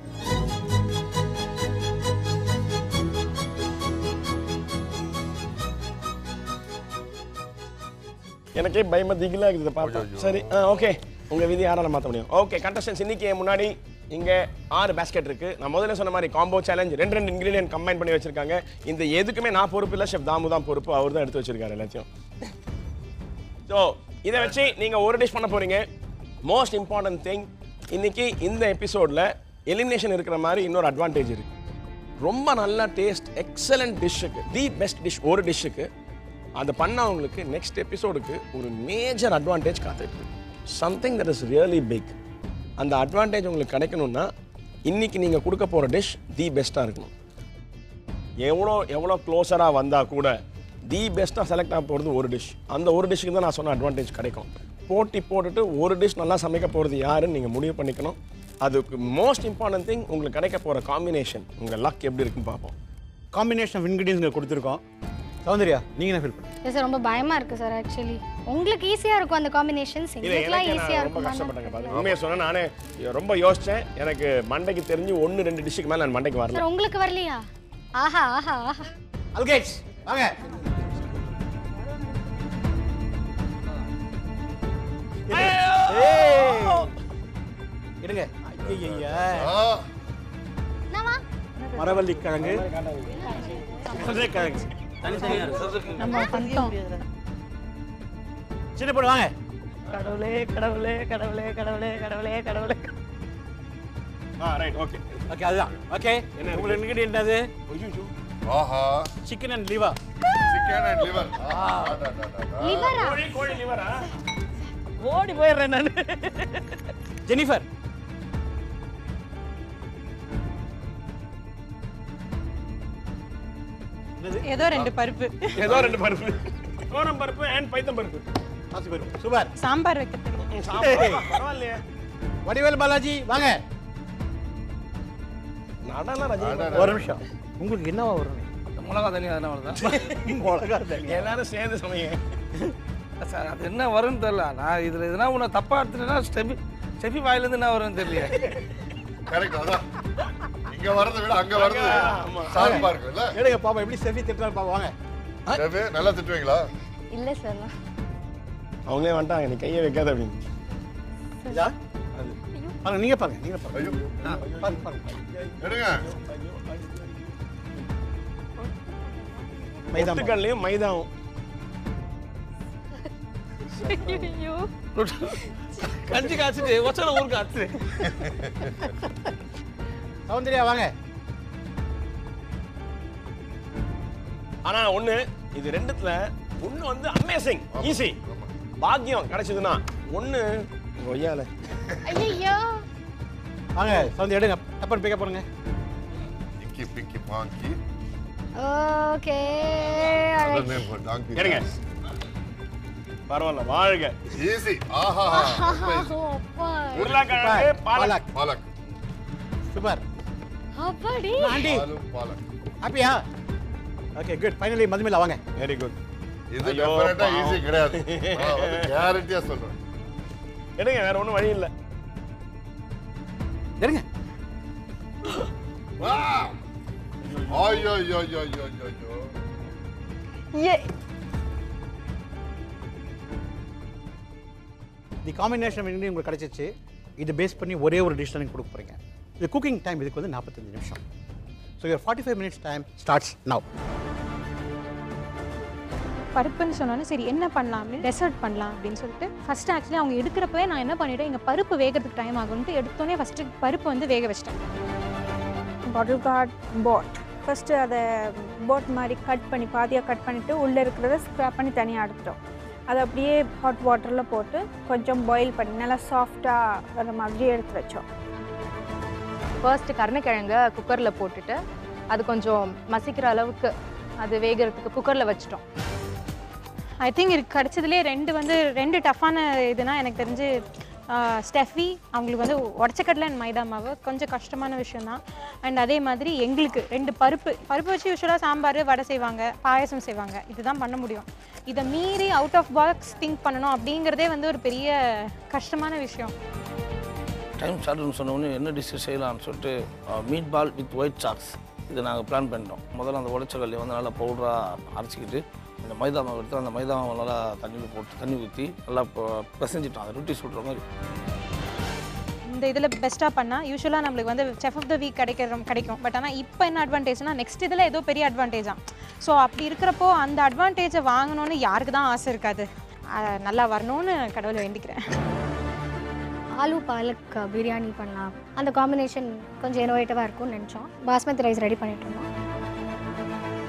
எனக்கே பயமா திகிலா இருக்குது இதை பார்த்தா சரி ஓகே உங்க விதி யாரால மாற்ற முடியும் ஓகே கண்டஸ்டன்ஸ் இன்னைக்கு என் முன்னாடி இங்க ஆறு பேஸ்கெட் இருக்கு நான் முதல்ல சொன்ன மாதிரி காம்போ சேலஞ்ச் ரெண்டு ரெண்டு இன்கிரீடியன்ட் கம்பைன் பண்ணி வச்சிருக்காங்க இந்த எதுக்குமே நான் பொறுப்பு இல்லை ஷெஃப் தாமு தான் பொறுப்பு அவர் தான் எடுத்து வச்சிருக்காரு எல்லாத்தையும் ஸோ இதை வச்சு நீங்க ஒரு டிஷ் பண்ண போறீங்க மோஸ்ட் இம்பார்ட்டன்ட் திங் இன்னைக்கு இந்த எபிசோட்ல எலிமினேஷன் இருக்கிற மாதிரி இன்னொரு அட்வான்டேஜ் இருக்கு ரொம்ப நல்ல டேஸ்ட் எக்ஸலண்ட் டிஷ்ஷுக்கு தி பெஸ்ட் டிஷ் ஒரு டிஷ்ஷுக்கு அது பண்ணவங்களுக்கு நெக்ஸ்ட் எபிசோடுக்கு ஒரு மேஜர் அட்வான்டேஜ் காத்துட்டு something that is really big அந்த அட்வான்டேஜ் உங்களுக்கு கிடைக்கணும்னா இன்னைக்கு நீங்கள் கொடுக்க போகிற டிஷ் தி பெஸ்ட்டாக இருக்கணும் எவ்வளோ எவ்வளோ க்ளோஸராக வந்தால் கூட தி பெஸ்ட்டாக செலக்ட் ஆக போகிறது ஒரு டிஷ் அந்த ஒரு டிஷ்ஷுக்கு தான் நான் சொன்ன அட்வான்டேஜ் கிடைக்கும் போட்டி போட்டுட்டு ஒரு டிஷ் நல்லா சமைக்க போகிறது யாருன்னு நீங்கள் முடிவு பண்ணிக்கணும் அதுக்கு மோஸ்ட் இம்பார்ட்டன்ட் திங் உங்களுக்கு கிடைக்க போகிற காம்பினேஷன் உங்கள் லக் எப்படி இருக்குன்னு பார்ப்போம் காம்பினேஷன் ஆஃப் இன்க்ரீடியன்ஸ் கொடுத்துருக்கோம் சௌந்தர்யா நீங்கள் என்ன ஃபீல் பண்ணுங்க சார் ரொம்ப பயமா இருக்கு சார் ஆக்சுவலி உங்களுக்கு ஈஸியா இருக்கும் அந்த காம்பினேஷன்ஸ் இல்லை எங்களுக்குலாம் எனக்கு ஈஸியா நான் ரொம்ப இருக்கும் கஷ்டப்பட்டேங்க பாருங்க உண்மையை சொன்னேன் நானே ரொம்ப யோசித்தேன் எனக்கு மண்டைக்கு தெரிஞ்சு ஒன்று ரெண்டு டிஷ்ஷுக்கு மேலே நான் மண்டைக்கு வரல சார் உங்களுக்கு வரலையா ஆஹா ஆஹா ஆஹா அல்கேட்ஸ் வாங்க இருங்க ஐயா என்னவா மரவள்ளி கிழங்கு கிழங்கு தனித்தனியா நம்ம பண்ணிட்டோம் சின்ன போடு வாங்க கடவுளே கடவுளே கடவுளே கடவுளே கடவுளே கடவுளே ஆ ரைட் ஓகே ஓகே அதுதான் ஓகே என்ன உங்களுக்கு இன்கிரியன்ட் அது ஆஹா chicken and liver chicken and liver லிவரா கோழி கோழி லிவரா ஓடி போயிடுறேன் நான் ஜெனிஃபர் ஏதோ ரெண்டு பருப்பு ஏதோ ரெண்டு பருப்பு கோரம் பருப்பு அண்ட் பைத்தம் பருப்பு பாசி பருப்பு சூப்பர் சாம்பார் வைக்க தெரியும் சாம்பார் பரவாயில்லையே வடிவேல் பாலாஜி வாங்க நடனம் ரஜினி ஒரு நிமிஷம் உங்களுக்கு என்னவா வரும் மிளகா தண்ணி அதெல்லாம் வருதா மிளகா தண்ணி எல்லாரும் சேர்ந்து சமைங்க சார் அது என்ன வரும்னு தெரியல நான் இதில் எதுனா உன்னை தப்பாக எடுத்துட்டேன்னா ஸ்டெஃபி ஸ்டெஃபி வாயிலேருந்து என்ன வரும்னு தெரியல கரெக்ட் அதான் இங்க வரதை விட அங்க வரது சார்பா இருக்குல்ல எடுங்க பாப்பா எப்படி செஃபி திட்டுறாரு பாப்பா வாங்க ரவி, நல்லா திட்டுவீங்களா இல்லை சார் நான் அவங்களே வந்துட்டாங்க நீ கையை வைக்காத அப்படின்னு இதா? பாருங்க நீங்க பாருங்க நீங்க பாருங்க ஐயோ பாருங்க பாருங்க எடுங்க மைதா மாவு. பொட்டுக்கல்லையும் மைதாவும் கஞ்சி காய்ச்சிட்டு ஒச்சல ஊருக்கு காய்ச்சு சௌந்தர்யா வாங்க ஆனா ஒண்ணு இது ரெண்டுத்துல ஒண்ணு வந்து அமேசிங் ஈஸி பாக்கியம் கிடைச்சதுன்னா ஒண்ணு ஒய்யால ஐயோ வாங்க சௌந்தர்யா எடுங்க டப்பர் பிக்கப் பண்ணுங்க இக்கி பிக்கி பாங்கி okay Other name for donkey. எடுங்க பரவாயில்ல வாழ்க Easy. ஆஹா ரொம்ப easy. அப்பா உருளைக்கிழங்கு பாலக் பாலக் பாலக் சூப்பர் அப்பாடி ஆண்டி ஆலு பாலக் ஹாப்பியா ஓகே குட் ஃபைனலி மதுமிலா வாங்க வெரி குட் இது ஐயோ, டெஃபினட்டா பாவம். ஈஸி கிடையாது நான் வந்து கேரண்டியா சொல்றேன் எடுங்க வேற ஒண்ணும் வழி இல்ல எடுங்க ஐயோ ஐயோ ஐயோ ஐயோ ஐயோ ஐயோ தி காம்பினேஷன் இன்க்ரீடியன் உங்களுக்கு கிடைச்சிச்சு இது பேஸ் பண்ணி ஒரே ஒரு டிஷ் நீங்கள் கொடுக்க போகிறீங்க இது குக்கிங் டைம் இதுக்கு வந்து நாற்பத்தஞ்சு நிமிஷம் so your forty five minutes time starts now பருப்புன்னு சொன்னோன்னே சரி என்ன பண்ணலாம் அப்படின்னு டெசர்ட் பண்ணலாம் அப்படின்னு சொல்லிட்டு ஃபஸ்ட்டு ஆக்சுவலி அவங்க எடுக்கிறப்பவே நான் என்ன பண்ணிட்டேன் எங்கள் பருப்பு வேகிறதுக்கு டைம் ஆகும்ட்டு எடுத்தோன்னே ஃபஸ்ட்டு பருப்பு வந்து வேக வச்சிட்டேன் பாட்டில் கார்ட் போட் ஃபஸ்ட்டு அதை போட் மாதிரி கட் பண்ணி பாதியாக கட் பண்ணிவிட்டு உள்ளே இருக்கிறத ஸ்க்ராப் பண்ணி தனியாக எடுத்துட்டோம் அதை அப்படியே ஹாட் வாட்டரில் போட்டு கொஞ்சம் பாயில் பண்ணி நல்லா சாஃப்டாக வர மாதிரி எடுத்து வச்சோம் ஃபர்ஸ்ட் கருணைக்கிழங்க குக்கரில் போட்டுட்டு அது கொஞ்சம் மசிக்கிற அளவுக்கு அது வேகிறதுக்கு குக்கரில் வச்சுட்டோம் ஐ திங்க் இது கிடச்சதுலேயே ரெண்டு வந்து ரெண்டு டஃப்பான இதுனா எனக்கு தெரிஞ்சு ஆஹ், ஸ்டெஃபி அவங்களுக்கு வந்து உடச்சக்கடலை அண்ட் மைதா மாவு கொஞ்சம் கஷ்டமான விஷயம்தான் அண்ட் அதே மாதிரி எங்களுக்கு ரெண்டு பருப்பு பருப்பு வச்சு யூஸ்வலாக சாம்பார் வடை செய்வாங்க பாயசம் செய்வாங்க இதுதான் பண்ண முடியும் இதை மீறி அவுட் ஆஃப் பாக்ஸ் திங்க் பண்ணணும் அப்படிங்கிறதே வந்து ஒரு பெரிய கஷ்டமான விஷயம் டைம் ஷார்ட்னு சொன்னோடனே என்ன டிஷ் செய்யலாம்னு சொல்லிட்டு மீட் பால் வித் ஒயிட் சாக்ஸ் இதை நாங்கள் பிளான் பண்ணிட்டோம் முதல்ல அந்த உடைச்ச கல்லை வந்து நல்லா பவுடராக அரைச்சிக்கிட்டு அந்த மைதா மாவு எடுத்து அந்த மைதா மாவு நல்லா தண்ணியில் போட்டு தண்ணி ஊற்றி நல்லா ப- பிசைஞ்சிட்டோம் அதை ரொட்டி சுடுற மாதிரி இந்த இதில் பெஸ்ட்டாக பண்ணால் யூஸ்வலாக நம்மளுக்கு வந்து செஃப் ஆஃப் த வீக் கிடைக்கிற கிடைக்கும் பட் ஆனால் இப்போ என்ன அட்வான்டேஜ்னா நெக்ஸ்ட் இதில் ஏதோ பெரிய அட்வான்டேஜா ஸோ அப்படி இருக்கிறப்போ அந்த அட்வான்டேஜை வாங்கணும்னு யாருக்கு தான் ஆசை இருக்காது அஹ் நல்லா வரணும்னு கடவுளை வேண்டிக்கிறேன் ஆலு பாலக் பிரியாணி பண்ணலாம் அந்த காம்பினேஷன் கொஞ்சம் இனோவேட்டிவாக இருக்கும்னு நினச்சோம் பாஸ்மதி ரைஸ் ரெடி பண்ணிட்டு இருந்தோம்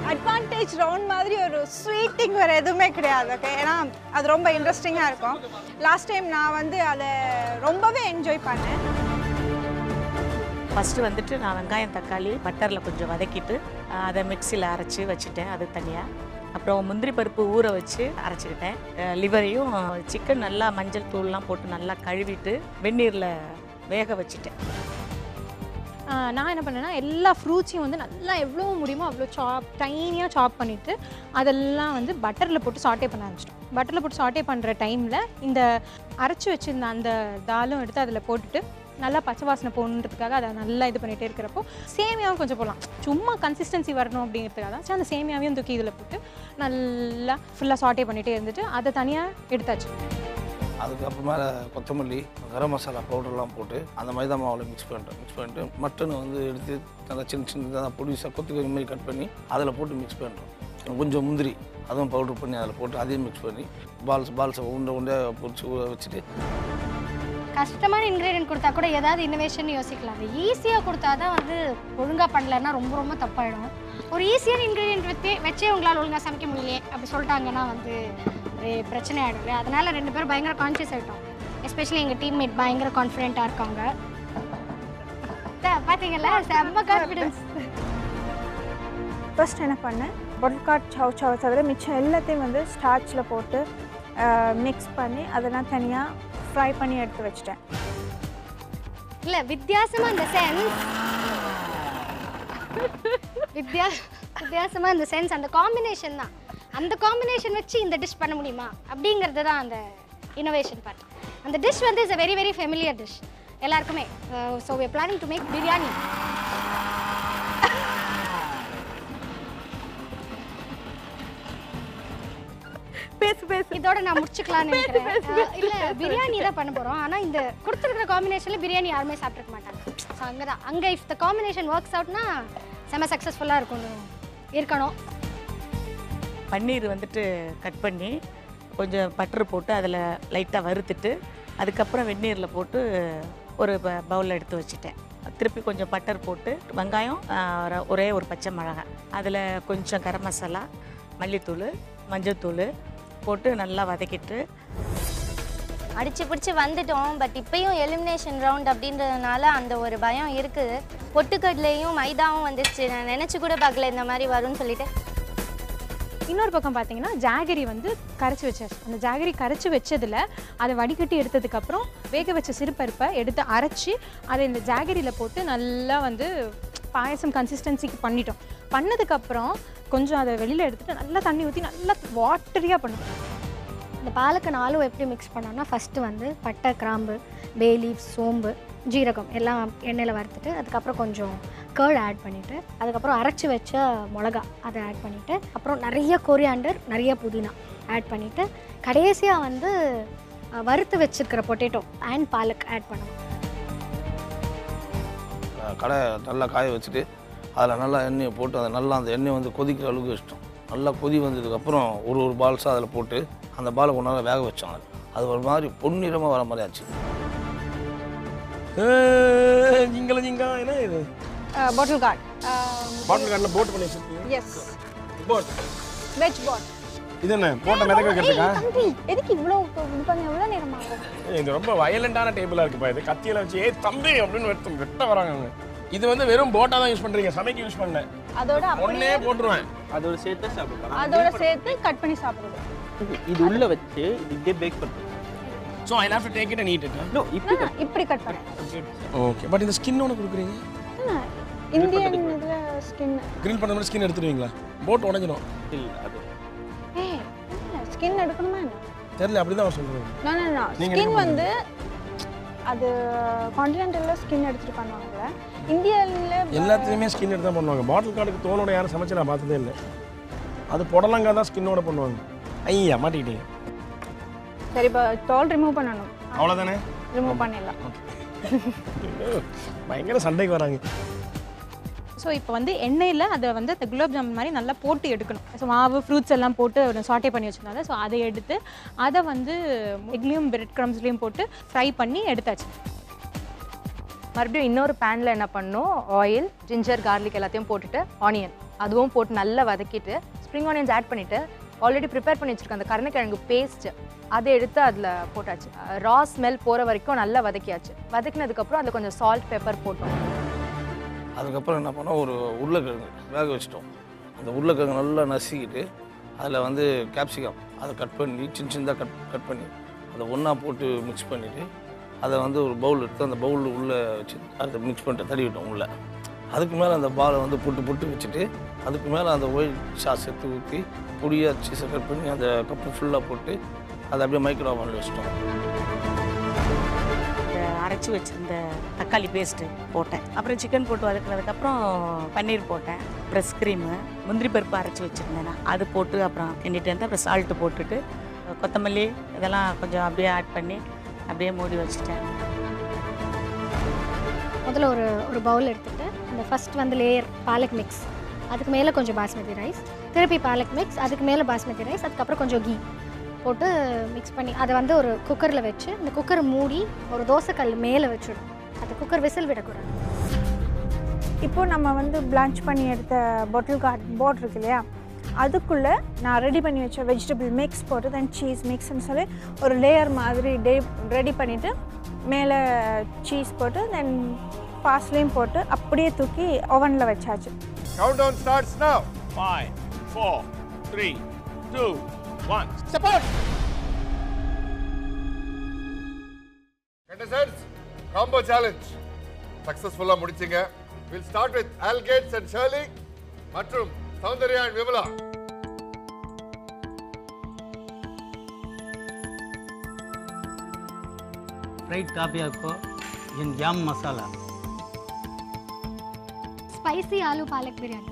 அட்வான்டேஜ் ரவுண்ட் மாதிரி ஒரு ஸ்வீட்டிங் வேறு எதுவுமே கிடையாது ஓகே ஏன்னா அது ரொம்ப இன்ட்ரெஸ்டிங்காக இருக்கும் லாஸ்ட் டைம் நான் வந்து அதை ரொம்பவே என்ஜாய் பண்ணேன் ஃபஸ்ட்டு வந்துட்டு நான் வெங்காயம் தக்காளி பட்டரில் கொஞ்சம் வதக்கிட்டு அஹ், அதை மிக்சியில் அரைச்சி வச்சுட்டேன் அது தனியாக அப்புறம் முந்திரி பருப்பு ஊற வச்சு அரைச்சிக்கிட்டேன் அஹ், லிவரையும் சிக்கன் நல்லா மஞ்சள் தூள்லாம் போட்டு நல்லா கழுவிட்டு வெந்நீரில் வேக வச்சுட்டேன் ஆஹ் நான் என்ன பண்ணேன்னா எல்லா ஃப்ரூட்ஸையும் வந்து நல்லா எவ்வளோ முடியுமோ அவ்வளோ சாப் டைனியாக சாப் பண்ணிவிட்டு அதெல்லாம் வந்து பட்டரில் போட்டு சாட்டே பண்ண ஆரம்பிச்சிட்டோம் பட்டரில் போட்டு சாட்டே பண்ணுற டைமில் இந்த அரைச்சி வச்சிருந்த அந்த தாலும் எடுத்து அதில் போட்டுட்டு நல்லா பச்சை வாசனை போகணுன்றதுக்காக அதை நல்லா இது பண்ணிகிட்டே இருக்கிறப்போ சேமியாவும் கொஞ்சம் போடலாம் சும்மா கன்சிஸ்டன்சி வரணும் அப்படிங்கிறதுக்காக தான் சரி அந்த சேமியாவையும் தூக்கி இதில் போட்டு நல்லா ஃபுல்லாக சாட்டே பண்ணிகிட்டே இருந்துட்டு அதை தனியாக எடுத்தாச்சு அதுக்கப்புறமா கொத்தமல்லி கரம் மசாலா பவுடர்லாம் போட்டு அந்த மைதா மாவில் மிக்ஸ் பண்ணிட்டேன் மிக்ஸ் பண்ணிட்டு மட்டனை வந்து எடுத்து நல்லா சின்ன சின்னதாக பொடிசாக கொத்து கொத்து மாதிரி கட் பண்ணி அதில் போட்டு மிக்ஸ் பண்ணுறோம் கொஞ்சம் முந்திரி அதுவும் பவுடர் பண்ணி அதில் போட்டு அதையும் மிக்ஸ் பண்ணி பால்ஸ் பால்ஸை உண்டை உண்டையாக பொரிச்சு ஊற வச்சுட்டு கஷ்டமான இன்க்ரீடியன்ட் கொடுத்தா கூட ஏதாவது இன்னோவேஷன் யோசிக்கலாம் ஈஸியாக கொடுத்தா தான் வந்து ஒழுங்காக பண்ணலன்னா ரொம்ப ரொம்ப தப்பாயிடும் ஒரு ஈஸியான இன்க்ரீடியன்ட் வச்சு வச்சே உங்களால் ஒழுங்காக சமைக்க முடியலையே அப்படி சொல்லிட்டாங்கன்னா வந்து ஒரு பிரச்சனை ஆகிடும் இல்லையா அதனால ரெண்டு பேரும் பயங்கர கான்ஷியஸ் ஆகிட்டோம் எஸ்பெஷலி எங்கள் டீம்மேட் பயங்கர கான்ஃபிடென்ட்டாக இருக்காங்க பார்த்தீங்களா செம்ம கான்ஃபிடென்ஸ் ஃபர்ஸ்ட் என்ன பண்ணேன் பொட்காட் சவ் சவை தவிர மிச்சம் எல்லாத்தையும் வந்து ஸ்டார்ச்சில் போட்டு மிக்ஸ் பண்ணி அதெல்லாம் தனியாக ஃப்ரை பண்ணி எடுத்து வச்சிட்டேன் இல்லை வித்தியாசமாக இந்த சென்ஸ் வித்தியா வித்தியாசமாக இந்த சென்ஸ் அந்த காம்பினேஷன் தான் அந்த காம்பினேஷன் வச்சு இந்த டிஷ் பண்ண முடியுமா அப்படிங்கிறது தான் அந்த இனோவேஷன் பார்ட் அந்த டிஷ் வந்து is a very very familiar dish எல்லாருக்குமே so we planning to make biryani பேசு பேசு இதோட நான் முடிச்சுக்கலாம்னு நினைக்கிறேன் அஹ் இல்ல பிரியாணி தான் பண்ண போறோம் ஆனா இந்த கொடுத்துருக்கிற காம்பினேஷன்ல பிரியாணி யாருமே சாப்பிட்டுருக்க மாட்டாங்க ஸோ அங்கே தான் அங்கே இஃப் த காம்பினேஷன் ஒர்க்ஸ் அவுட்னா செம சக்ஸஸ்ஃபுல்லாக இருக்கணும் இருக்கணும் பன்னீர் வந்துட்டு கட் பண்ணி கொஞ்சம் பட்டர் போட்டு அதில் லைட்டாக வறுத்துட்டு அதுக்கப்புறம் வெந்நீரில் போட்டு ஒரு பவுலில் எடுத்து வச்சுட்டேன் திருப்பி கொஞ்சம் பட்டர் போட்டு வெங்காயம் ஆ, ஒரு- ஒரே ஒரு பச்சை மிளகாய் அதில் கொஞ்சம் கரம் மசாலா மல்லித்தூள் மஞ்சள்தூள் போட்டு நல்லா வதக்கிட்டு அடிச்சு பிடிச்சி வந்துட்டோம் பட் இப்பயும் எலிமினேஷன் ரவுண்ட் அப்படின்றதுனால அந்த ஒரு பயம் இருக்குது பொட்டுக்கடலையும் மைதாவும் வந்துச்சு நான் நினச்சி கூட பார்க்கல இந்த மாதிரி வரும்னு சொல்லிட்டு இன்னொரு பக்கம் பார்த்தீங்கன்னா ஜாகரி வந்து கரைச்சி வச்சாச்சு அந்த ஜாகரி கரைச்சி வச்சதில் அதை வடிகட்டி எடுத்ததுக்கப்புறம் வேக வச்ச சிறுபருப்பை எடுத்து அரைச்சி அதை இந்த ஜாகரியில் போட்டு நல்லா வந்து பாயசம் கன்சிஸ்டன்சிக்கு பண்ணிட்டோம் பண்ணதுக்கப்புறம் கொஞ்சம் அதை வெளியில் எடுத்துட்டு நல்லா தண்ணி ஊற்றி நல்லா வாட்டரியாக பண்ணணும் இந்த பாலக்கு நாலும் எப்படி மிக்ஸ் பண்ணோம்னா ஃபஸ்ட்டு வந்து பட்டை கிராம்பு பே லீஃப் சோம்பு ஜீரகம் எல்லாம் எண்ணெயில் வறுத்துட்டு அதுக்கப்புறம் கொஞ்சம் கேர்ட் ஆட் பண்ணிவிட்டு அதுக்கப்புறம் அரைச்சி வச்ச மிளகா அதை ஆட் பண்ணிவிட்டு அப்புறம் நிறைய கொரியாண்டர் நிறைய புதினா ஆட் பண்ணிவிட்டு கடைசியாக வந்து அஹ், வறுத்து வச்சிருக்கிற பொட்டேட்டோ அண்ட் பாலக் ஆட் பண்ணணும் அஹ் கடை நல்லா காய வச்சுட்டு அதில் நல்லா எண்ணெயை போட்டு அதை நல்லா அந்த எண்ணெய் வந்து கொதிக்கிற அளவுக்கு வச்சிட்டோம் நல்லா கொதி வந்ததுக்கப்புறம் ஒரு ஒரு பால்ஸாக அதில் போட்டு அந்த பாலை கொஞ்ச நேரம் வேக வச்சோம் அது அது ஒரு மாதிரி பொன்னிறமாக வர மாதிரி ஆச்சு ஜிங்கல ஜிங்கா என்ன இது பாட்டில் கார்ட் பாட்டில் கார்டில் போட் பண்ணி வச்சிருக்கீங்க எஸ் போட் வெஜ் பாட் இது என்ன போட்டை மிதக்க வைக்கிறதுக்கா தம்பி எதுக்கு இவ்வளோ இது பண்ண எவ்வளோ நேரம் ஆகும் ஏய், இது ரொம்ப வயலண்டான டேபிளா இருக்குப்பா இது கத்தியில வச்சு ஏய் தம்பி அப்படின்னு வெட்ட வெட்ட வராங்க அவங்க இது வந்து வெறும் போட்டா தான் யூஸ் பண்றீங்க சமைக்க யூஸ் பண்ணல அதோட ஒன்னே அப்படியே போட்டுருவேன் அதோட சேர்த்து சாப்பிடலாம் அதோட சேர்த்து கட் பண்ணி சாப்பிடுறது இது உள்ள வச்சு இது இப்படியே பேக் பண்ணுறது so I have to take it and eat it no இப்படி ஆ, இப்படி கட் பண்ணேன் ஓகே பட் இந்த ஸ்கின் ஒன்று கொடுக்குறீங்க இந்தியன் இதில் ஸ்கின் கிரில் பண்ண மாதிரி ஸ்கின் எடுத்துருவீங்களா போட் உடஞ்சிடும் இல்லை அது ஏய் ஸ்கின் எடுக்கணுமா என்ன தெரியல அப்படி தான் சொல்கிறேன் நோ நோ நோ நீங்க ஸ்கின் எடுக்க வந்து அது கான்டினென்டலில் ஸ்கின் எடுத்துட்டு பண்ணுவாங்க இந்தியாவில் எல்லாத்துலேயுமே ஸ்கின் எடுத்து தான் பண்ணுவாங்க பாட்டில் கார்டுக்கு தோலோட யாரும் சமைச்சு நான் பார்த்ததே இல்லை அது புடலங்கா தான் ஸ்கின்னோட பண்ணுவாங்க ஐயா மாட்டிக்கிட்டீங்க சரி இப்போ தோல் ரிமூவ் பண்ணணும் அவ்வளோதானே ரிமூவ் பண்ணிடலாம் பயங்கர சண்டைக்கு வராங்க ஸோ இப்போ வந்து எண்ணெயில் அதை வந்து அந்த குலாப் ஜாமுன் மாதிரி நல்லா போட்டு எடுக்கணும் ஸோ மாவு ஃப்ரூட்ஸ் எல்லாம் போட்டு ஒரு சாட்டே பண்ணி வச்சுருந்தாங்க ஸோ அதை எடுத்து அதை வந்து எக்லேயும் பிரெட் க்ரம்ஸ்லேயும் போட்டு ஃப்ரை பண்ணி எடுத்தாச்சு மறுபடியும் இன்னொரு பேனில் என்ன பண்ணணும் ஆயில் ஜிஞ்சர் கார்லிக் எல்லாத்தையும் போட்டுட்டு ஆனியன் அதுவும் போட்டு நல்லா வதக்கிட்டு ஸ்ப்ரிங் ஆனியன்ஸ் ஆட் பண்ணிவிட்டு ஆல்ரெடி ப்ரிப்பேர் பண்ணி வச்சுருக்க அந்த கருணைக்கிழங்கு பேஸ்ட்டு அதை எடுத்து அதில் போட்டாச்சு ரா ஸ்மெல் போகிற வரைக்கும் நல்லா வதக்கியாச்சு வதக்கினதுக்கப்புறம் அதில் கொஞ்சம் சால்ட் பெப்பர் போட்டோம் அதுக்கப்புறம் என்ன பண்ணோம் ஒரு உருளைக்கிழங்கு வேக வச்சிட்டோம் அந்த உருளைக்கிழங்கு நல்லா நசுக்கிட்டு அதில் வந்து கேப்சிகம் அதை கட் பண்ணி சின்ன சின்னதாக கட் கட் பண்ணி அதை ஒன்றா போட்டு மிக்ஸ் பண்ணிவிட்டு அதை வந்து ஒரு பவுல் எடுத்து அந்த பவுல் உள்ளே வச்சு அதை மிக்ஸ் பண்ணிட்டு தடவிட்டோம் உள்ளே அதுக்கு மேலே அந்த பாலை வந்து புட்டு புட்டு வச்சுட்டு அதுக்கு மேலே அந்த ஒயிட் சாஸ் எடுத்து ஊற்றி பொடியாக சீஸை கட் பண்ணி அந்த கப்பு ஃபுல்லாக போட்டு அதை அப்படியே மைக்ரோ ஓவனில் வச்சிட்டோம் இந்த அரைச்சி வச்சிருந்த தக்காளி பேஸ்ட்டு போட்டேன் அப்புறம் சிக்கன் போட்டு வதக்குனதுக்கப்புறம் பன்னீர் போட்டேன் அப்புறம் க்ரீமு முந்திரி பருப்பு அரைச்சி வச்சுருந்தேன் நான். அது போட்டு அப்புறம் கிண்டிட்டு வந்து அப்புறம் சால்ட்டு போட்டுட்டு கொத்தமல்லி இதெல்லாம் கொஞ்சம் அப்படியே ஆட் பண்ணி அப்படியே மூடி வச்சுட்டேன் முதல்ல ஒரு ஒரு பவுல் எடுத்துட்டு அந்த ஃபர்ஸ்ட் வந்து லேயர் பாலக் மிக்ஸ் அதுக்கு மேலே கொஞ்சம் பாஸ்மதி ரைஸ் திருப்பி பாலக் மிக்ஸ் அதுக்கு மேலே பாஸ்மதி ரைஸ் அதுக்கப்புறம் கொஞ்சம் கீ போட்டு மிக்ஸ் பண்ணி அதை வந்து ஒரு குக்கரில் வச்சு அந்த குக்கரை மூடி ஒரு தோசைக்கல் மேலே வச்சிடணும் அந்த குக்கர் விசில் விடக்கூடாது இப்போ நம்ம வந்து பிளான்ச் பண்ணி எடுத்த பொட்டில் கார்ட் போர்ட் இருக்கு இல்லையா அதுக்குள்ளே நான் ரெடி பண்ணி வச்ச வெஜிடபிள் மிக்ஸ் போட்டு தென் சீஸ் மிக்ஸ்னு சொல்லி ஒரு லேயர் மாதிரி டே ரெடி பண்ணிவிட்டு மேலே சீஸ் போட்டு தென் பாஸ்லேயும் போட்டு அப்படியே தூக்கி ஓவனில் வச்சாச்சு Countdown starts now. Five, four, three, two, one. Support! Contestants, combo challenge. Successful முடிச்சிங்க. We'll start with Al Gates and Shirley மற்றும் சௌந்தர்யா and விமலா. फ्राइड कापिया को इन जाम मसाला ஸ்பைசி ஆலு பாலக் பிரியாணி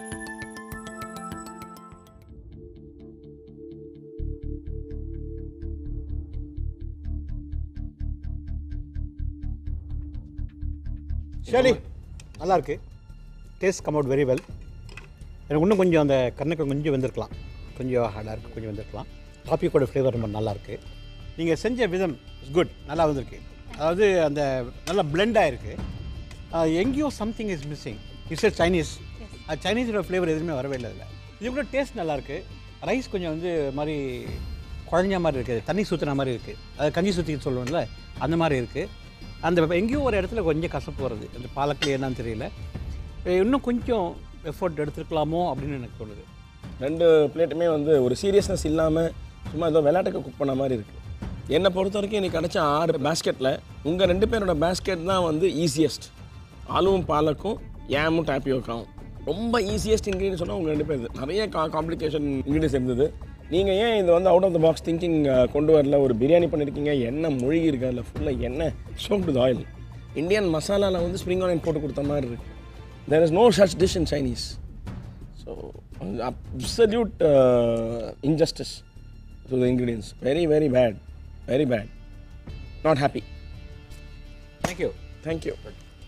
ஷேலி நல்லா இருக்கு taste come out very well எனக்கு இன்னும் கொஞ்சம் அந்த கருணைக்கிழங்கு கொஞ்சம் வெந்திருக்கலாம் கொஞ்சம் ஹார்டாக இருக்குது கொஞ்சம் வெந்திருக்கலாம் டாப்பிக்கோட ஃப்ளேவர் ரொம்ப நல்லா இருக்கு நீங்கள் செஞ்ச விதம் இஸ் குட் நல்லா வந்திருக்கு அதாவது அந்த நல்லா blend ஆயிருக்கு ஆஹ், எங்கேயோ something is missing it's Chinese சைனீஸோட ஃப்ளேவர் எதுவுமே வரவே இல்லை இதில் இது கூட டேஸ்ட் நல்லா இருக்கு ரைஸ் கொஞ்சம் வந்து மாதிரி குழஞ்ச மாதிரி இருக்குது தண்ணி சுற்றுன மாதிரி இருக்குது அது கஞ்சி சுற்றின்னு சொல்லுவோம்ல அந்த மாதிரி இருக்குது அந்த எங்கேயோ ஒரு இடத்துல கொஞ்சம் கசப்பு வருது அந்த பாலக்கில் என்னன்னு தெரியல அஹ் இன்னும் கொஞ்சம் எஃபோர்ட் எடுத்துருக்கலாமோ அப்படின்னு எனக்கு தோணுது ரெண்டு பிளேட்டுமே வந்து ஒரு சீரியஸ்னஸ் இல்லாமல் சும்மா ஏதோ விளையாட்டுக்கு குக் பண்ண மாதிரி இருக்குது என்னை பொறுத்த வரைக்கும் எனக்கு கிடைச்ச ஆறு பேஸ்கெட்டில் உங்கள் ரெண்டு பேரோட பேஸ்கெட் தான் வந்து ஈஸியஸ்ட் ஆலுவும் பாலக்கும் ஏமும் டாப்பியோக்காவும் ரொம்ப ஈஸியஸ்ட் இன்க்ரீடியன்ஸ் சொன்னால் உங்கள் ரெண்டு பேர் நிறைய கா காம்ப்ளிகேஷன் இன்க்ரீடியன்ஸ் இருந்தது நீங்கள் ஏன் இது வந்து out of the box thinking கொண்டு வரல ஒரு பிரியாணி பண்ணியிருக்கீங்க எண்ணெய் மூழ்கி இருக்கா இல்லை ஃபுல்லாக எண்ணெய் சோப்டு ஆயில் இந்தியன் மசாலாவில் வந்து ஸ்ப்ரிங் ஆனியன் போட்டு கொடுத்த மாதிரி இருக்கு there is no such dish in Chinese so absolute uh, injustice to the ingredients. Very, very bad. Very bad. Not happy. Thank you. Thank you.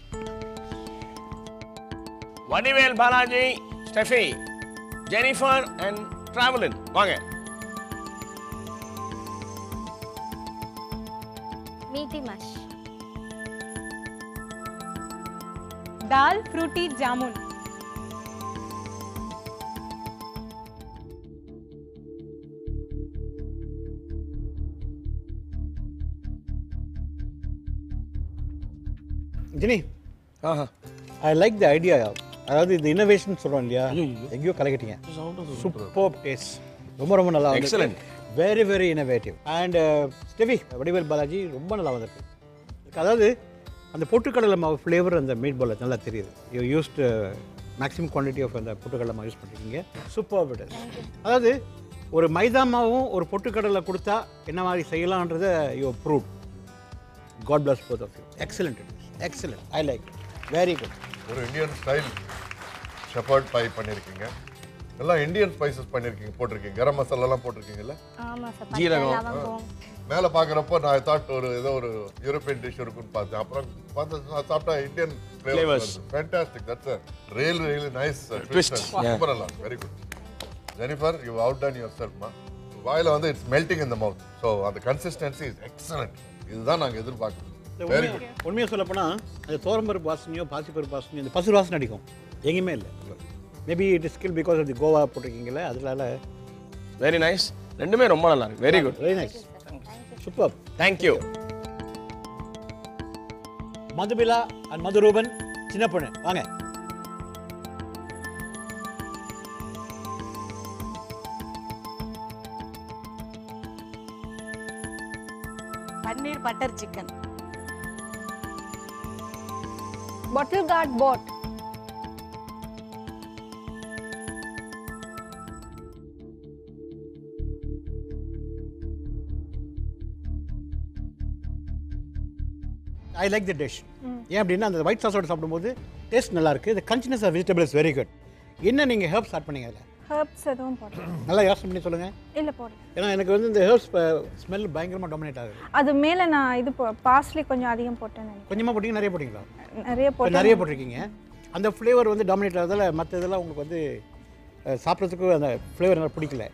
Vadivel Balaji Steffi Jennifer and டிராவலின் வாங்க meaty mash दाल fruity जामुन ஜினி I like the idea அதாவது இந்த innovation சொல்கிறோம் இல்லையா எங்கேயோ கலக்கிட்டீங்க சூப்பர் டேஸ்ட் ரொம்ப ரொம்ப நல்லா Excellent. Very very innovative and Steffi Vadivel Balaji ரொம்ப நல்லா வந்திருக்கு இதுக்கு அதாவது அந்த பொட்டுக்கடலை மாவு ஃப்ளேவர் அந்த மீட் பால் நல்லா தெரியுது you used maximum quantity of அந்த பொட்டுக்கடலை மாவு யூஸ் பண்ணிருக்கீங்க சூப்பர் விட் அதாவது ஒரு மைதா மாவும் ஒரு பொட்டுக்கடலை கொடுத்தா என்ன மாதிரி செய்யலான்றதை you proved got plus both of you excellent excellent I like very good ஒரு இந்தியன் ஸ்டைல் ஷெப்பர்ட் பை பண்ணியிருக்கீங்க எல்லாம் இந்தியன் ஸ்பைசஸ் பண்ணியிருக்கீங்க போட்டிருக்கீங்க கரம் மசாலாலாம் போட்டிருக்கீங்கல்ல ஆமாம் சார் ஜீரகம். பட்டை லவங்கம் மேலே பார்க்குறப்போ நான் தாட் ஒரு ஏதோ ஒரு யூரோப்பியன் டிஷ் இருக்குன்னு பார்த்தேன் அப்புறம் பார்த்து நான் சாப்பிட்டா Indian Flavors. Flavours fantastic that's a real really nice Twist. Yeah. ரொம்ப நல்லா very good Jennifer you outdone your செல்ஃப்மா வாயில் வந்து it's melting in the mouth so அந்த கன்சிஸ்டன்சி இஸ் எக்ஸலண்ட் இதுதான் நாங்கள் எதிர்பார்க்குறோம் வெரி குட் உண்மையாக சொல்ல போனால் அது தோரம்பருப்பு வாசனையோ பாசிப்பருப்பு வாசனையோ இந்த பசு வாசனை அடிக்கும் எங்கேயுமே இல்லை maybe it is skill because of the khoa போட்டிருக்கீங்களே அதனால வெரி நைஸ் ரெண்டுமே ரொம்ப நல்லா இருக்கு very good very nice super thank you மதுபிலா அண்ட் மதுரூபன் சின்ன பொண்ணு வாங்க paneer butter chicken bottle gourd boat I like the dish ஏன் அப்படின்னா அந்த ஒயிட் சாஸோட சாப்பிடும்போது டேஸ்ட் நல்லா இருக்கு இந்த consistency of vegetable is very good என்ன நீங்கள் ஹெர்ப்ஸ் ஸ்டார்ட் பண்ணீங்க அதில் ஹர்ப்ஸ் எதுவும் போடல நல்லா யோசனை பண்ணி சொல்லுங்கள் இல்லை போடல ஏன்னா எனக்கு வந்து இந்த ஹெர்ப்ஸ் ஸ்மெல் பயங்கரமாக டாமினேட் ஆகுது அது மேலே நான் இது பாஸ்லி கொஞ்சம் அதிகம் போட்டேன்னு நினைக்கிறேன் கொஞ்சமாக போட்டீங்க நிறைய போட்டிங்களா நிறைய இப்ப போட்டேன் நிறைய போட்டிருக்கீங்க அந்த ஃப்ளேவர் வந்து டாமினேட் ஆகிறதால மற்ற இதெல்லாம் உங்களுக்கு வந்து அஹ், சாப்பிட்றதுக்கு அந்த ஃப்ளேவர் நல்லா பிடிக்கல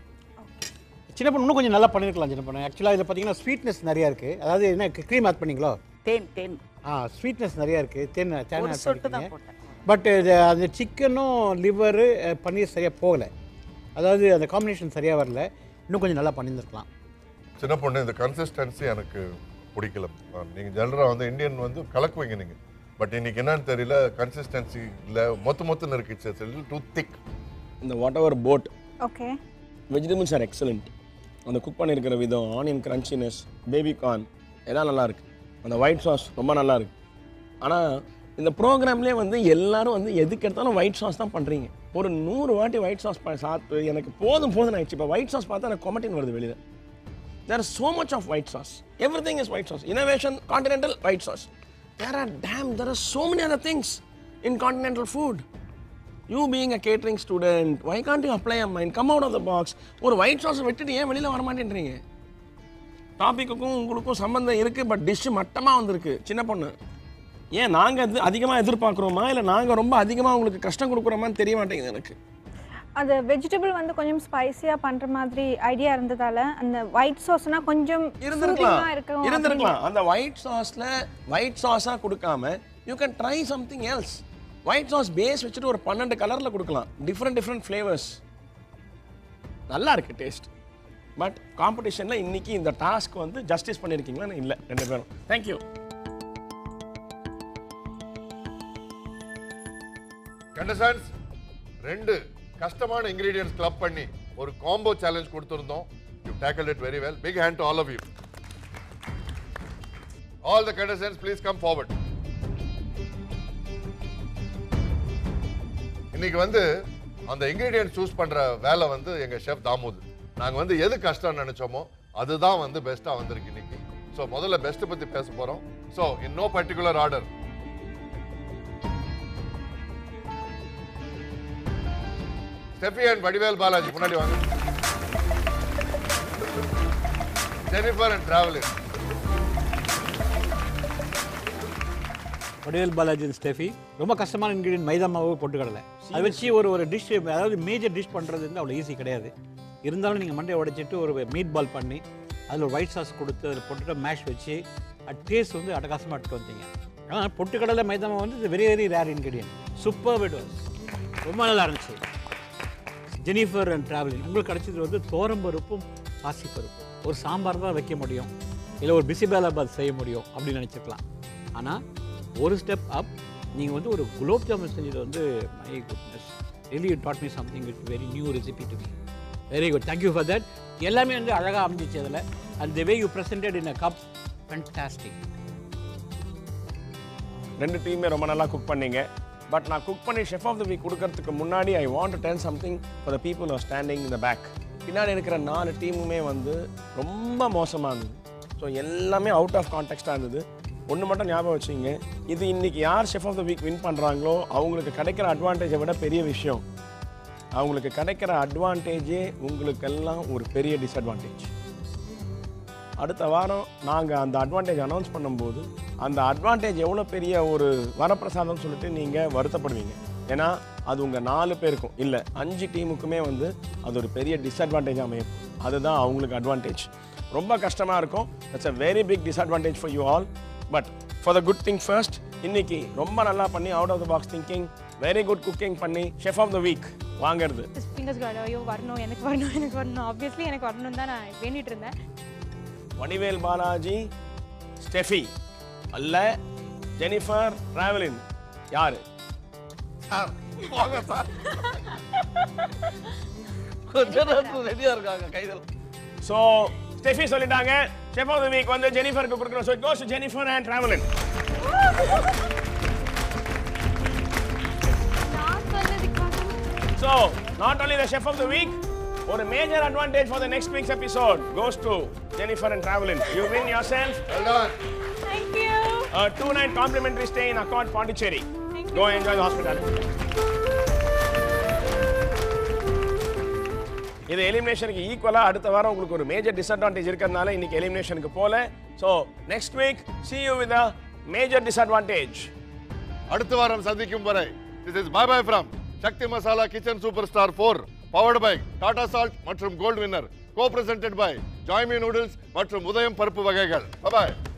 சின்ன பொண்ணு இன்னும் கொஞ்சம் நல்லா பண்ணியிருக்கலாம் சின்ன பொண்ணு ஆக்சுவலாக இதில் பார்த்தீங்கன்னா ஸ்வீட்னஸ் நிறையா இருக்குது அதாவது என்ன க்ரீம் ஆட் பண்ணீங்களோ தேன் தேன் ஆ ஸ்வீட்னஸ் நிறையா இருக்குது தேன் தேன் ஒரு ஆட் சொட்டு தான் பண்ணிருக்கீங்க போட்டேன் பட் அந்த சிக்கனும் லிவரு பன்னீர் சரியாக போகலை அதாவது அந்த காம்பினேஷன் சரியாக வரல இன்னும் கொஞ்சம் நல்லா பண்ணியிருந்துருக்கலாம் சின்ன பொண்ணு இந்த கன்சிஸ்டன்சி எனக்கு பிடிக்கல நீங்கள் ஜெனரலாக வந்து இந்தியன் வந்து கலக்குவீங்க நீங்கள் பட் இன்னைக்கு என்னன்னு தெரியல கன்சிஸ்டன்சி இல்லை மொத்த மொத்தம் இருக்குச்சு டூ திக் இந்த வாட் எவர் போட் ஓகே வெஜிடபிள்ஸ் ஆர் எக்ஸலண்ட் அந்த குக் பண்ணியிருக்கிற விதம் ஆனியன் கிரன்ச்சினஸ் பேபி கார்ன் எல்லாம் நல்லா இருக்கு அந்த ஒயிட் சாஸ் ரொம்ப நல்லா இருக்கு ஆனால் இந்த ப்ரோக்ராம்லேயே வந்து எல்லாரும் வந்து எதுக்கு எடுத்தாலும் ஒயிட் சாஸ் தான் பண்ணுறீங்க ஒரு நூறு வாட்டி ஒயிட் சாஸ் சாப்பிட்டு எனக்கு போதும் போதும் ஆயிடுச்சு இப்போ ஒயிட் சாஸ் பார்த்தா எனக்கு கொமட்டின் வருது வெளியில் there so much of white sauce everything is white sauce innovation continental white sauce there are damn there are so many other things in continental food you being a catering student why can't you apply a mind come out of the box ஒரு white sauce விட்டுட்டு ஏன் வெளியில் வர மாட்டேன்றீங்க டாப்பிக்குக்கும் உங்களுக்கும் சம்மந்தம் இருக்குது but dish மட்டமாக வந்திருக்கு சின்ன பொண்ணு ஏன் நாங்கள் இது அதிகமாக எதிர்பார்க்குறோமா இல்லை நாங்கள் ரொம்ப அதிகமாக உங்களுக்கு கஷ்டம் கொடுக்குறோமான்னு தெரிய மாட்டேங்குது எனக்கு அது வெஜிடபிள் வந்து கொஞ்சம் ஸ்பைசியாக பண்ணுற மாதிரி ஐடியா இருந்ததால அந்த ஒயிட் சாஸ்னா கொஞ்சம் இருந்திருக்கலாம் soothing-ஆ இருக்கும் இருந்திருக்கலாம் அந்த ஒயிட் சாஸ்ல ஒயிட் சாஸா கொடுக்காம you can try something else white sauce base வச்சுட்டு ஒரு பன்னெண்டு கலர்ல கொடுக்கலாம் டிஃப்ரெண்ட் டிஃப்ரெண்ட் ஃப்ளேவர்ஸ் நல்லா இருக்கு டேஸ்ட் பட் காம்படிஷன்ல இன்னைக்கு இந்த டாஸ்க் வந்து ஜஸ்டிஸ் பண்ணியிருக்கீங்களா இல்லை ரெண்டு பேரும் தேங்க்யூ கண்டசன்ஸ் ரெண்டு கஷ்டமான இன்கிரீடியன்ஸ் கிளப் பண்ணி ஒரு காம்போ சேலஞ்ச் கொடுத்திருந்தோம் you tackle it very well big hand to all of you all the contestants please come forward இன்னைக்கு வந்து அந்த இன்கிரீடியன்ட் சூஸ் பண்ற வேலை வந்து எங்க ஷெஃப் தாமோது நாங்க வந்து எது கஷ்டம் நினைச்சோமோ அதுதான் வந்து பெஸ்டா வந்திருக்கு இன்னைக்கு ஸோ முதல்ல பெஸ்ட் பத்தி பேச போறோம் so in no particular order Steffi and Vadivel Balaji முன்னாடி வாங்க ஜெனிஃபர் அண்ட் டிராவலிங் வடிவேல் பாலாஜி ஸ்டெஃபி ரொம்ப கஷ்டமான இன்க்ரீடியன்ட் மைதா மாவு பொட்டுக்கடலை அதை வச்சு ஒரு ஒரு டிஷ் அதாவது மேஜர் டிஷ் பண்ணுறது வந்து அவ்வளோ ஈஸி கிடையாது இருந்தாலும் நீங்கள் மண்டையை உடைச்சிட்டு ஒரு மீட் பால் பண்ணி அதில் ஒரு ஒயிட் சாஸ் கொடுத்து அதில் பொட்டுட்ட மேஷ் வச்சு டேஸ்ட் வந்து அட்டகாசமாக எடுத்து வந்தீங்க ஆனால் பொட்டுக்கடலை மைதா மாவு வந்து very very rare ingredient super விட்வாஸ் ரொம்ப நல்லா இருந்துச்சு ஜெனிஃபர் அண்ட் ட்ராவலிங் உங்களுக்கு கிடைச்சது வந்து தோரம்பருப்பும் பாசிப்பருப்பும் ஒரு சாம்பார் தான் வைக்க முடியும் இல்லை ஒரு பிசிபேலாபாத் செய்ய முடியும் அப்படின்னு நினச்சிருக்கலாம் ஆனால் ஒரு ஸ்டெப் அப் நீங்கள் வந்து ஒரு குலோப் ஜாமுன் செஞ்சது வந்து my goodness really taught me something it very new recipe to me very good thank you for that எல்லாமே வந்து அழகாக அமைஞ்சிச்சு அதில் and the way you presented in a cup fantastic ரெண்டு டீமே ரொம்ப நல்லா குக் பண்ணீங்க பட் நான் குக் பண்ணி ஷெஃப் ஆஃப் த வீக் கொடுக்கறதுக்கு முன்னாடி I want to tell something for the people are standing இந்த பேக் பின்னாடி இருக்கிற நாலு டீமுமே வந்து ரொம்ப மோசமாக இருந்தது ஸோ எல்லாமே அவுட் ஆஃப் கான்டெக்ஸ்டாக இருந்தது ஒன்று மட்டும் ஞாபகம் வச்சுங்க இது இன்னைக்கு யார் chef of the week win பண்ணுறாங்களோ அவங்களுக்கு கிடைக்கிற அட்வான்டேஜை விட பெரிய விஷயம் அவங்களுக்கு கிடைக்கிற அட்வான்டேஜே உங்களுக்கெல்லாம் ஒரு பெரிய டிஸ்அட்வான்டேஜ் அடுத்த வாரம் நாங்கள் அந்த அட்வான்டேஜ் அனௌன்ஸ் பண்ணும்போது அந்த அட்வான்டேஜ் எவ்வளோ பெரிய ஒரு வரப்பிரசாதம்னு சொல்லிட்டு நீங்கள் வருத்தப்படுவீங்க ஏன்னா அது உங்கள் நாலு பேருக்கும் இல்லை அஞ்சு டீமுக்குமே வந்து அது ஒரு பெரிய டிஸ்அட்வான்டேஜ் அமையும் அதுதான் அவங்களுக்கு அட்வான்டேஜ் ரொம்ப கஷ்டமாக இருக்கும் it's a very big disadvantage for you all but for the good thing first இன்னைக்கு ரொம்ப நல்லா பண்ணி out of the box thinking very good cooking பண்ணி ஷெஃப் ஆஃப் த வீக் வாங்குறது ஃபிங்கர்ஸ் கார்டு ஐயோ வரணும் எனக்கு வரணும் எனக்கு வரணும் ஆப்வியஸ்லி எனக்கு வரணும் தான் நான் வேண்டிட்டு இருந்தேன் வடிவேல் பாலாஜி ஸ்டெஃபி அல்ல ஜெனிஃபர் ராவலின் யாரு சார் வாங்க சார் கொஞ்ச நேரத்தில் ரெடியாக இருக்காங்க கைதல் ஸோ ஸ்டெஃபி சொல்லிட்டாங்க ஷெஃப் ஆஃப் த வீக் வந்து ஜெனிஃபருக்கு கொடுக்குறோம் ஸோ கோஸ் ஜெனிஃபர் அண்ட் ராவலின் so not only the chef of the week ஒரு major advantage for the next week's episode goes to Jennifer and டிராவலின் you win yourself Thank you. a two night complimentary stay in Accord Pondicherry. Go enjoy the hospitality. இது எலிமினேஷனுக்கு ஈக்குவலாக அடுத்த வாரம் உங்களுக்கு ஒரு major disadvantage இருக்கிறதுனால இன்னைக்கு எலிமினேஷனுக்கு போல so next week see you with a major disadvantage அடுத்த வாரம் சந்திக்கும் வரை this is bye bye from Sakthi Masala kitchen super star four powered by Tata salt மற்றும் gold winner co presented by ஜாய்மி நூடுல்ஸ் மற்றும் உதயம் பருப்பு வகைகள் பாய்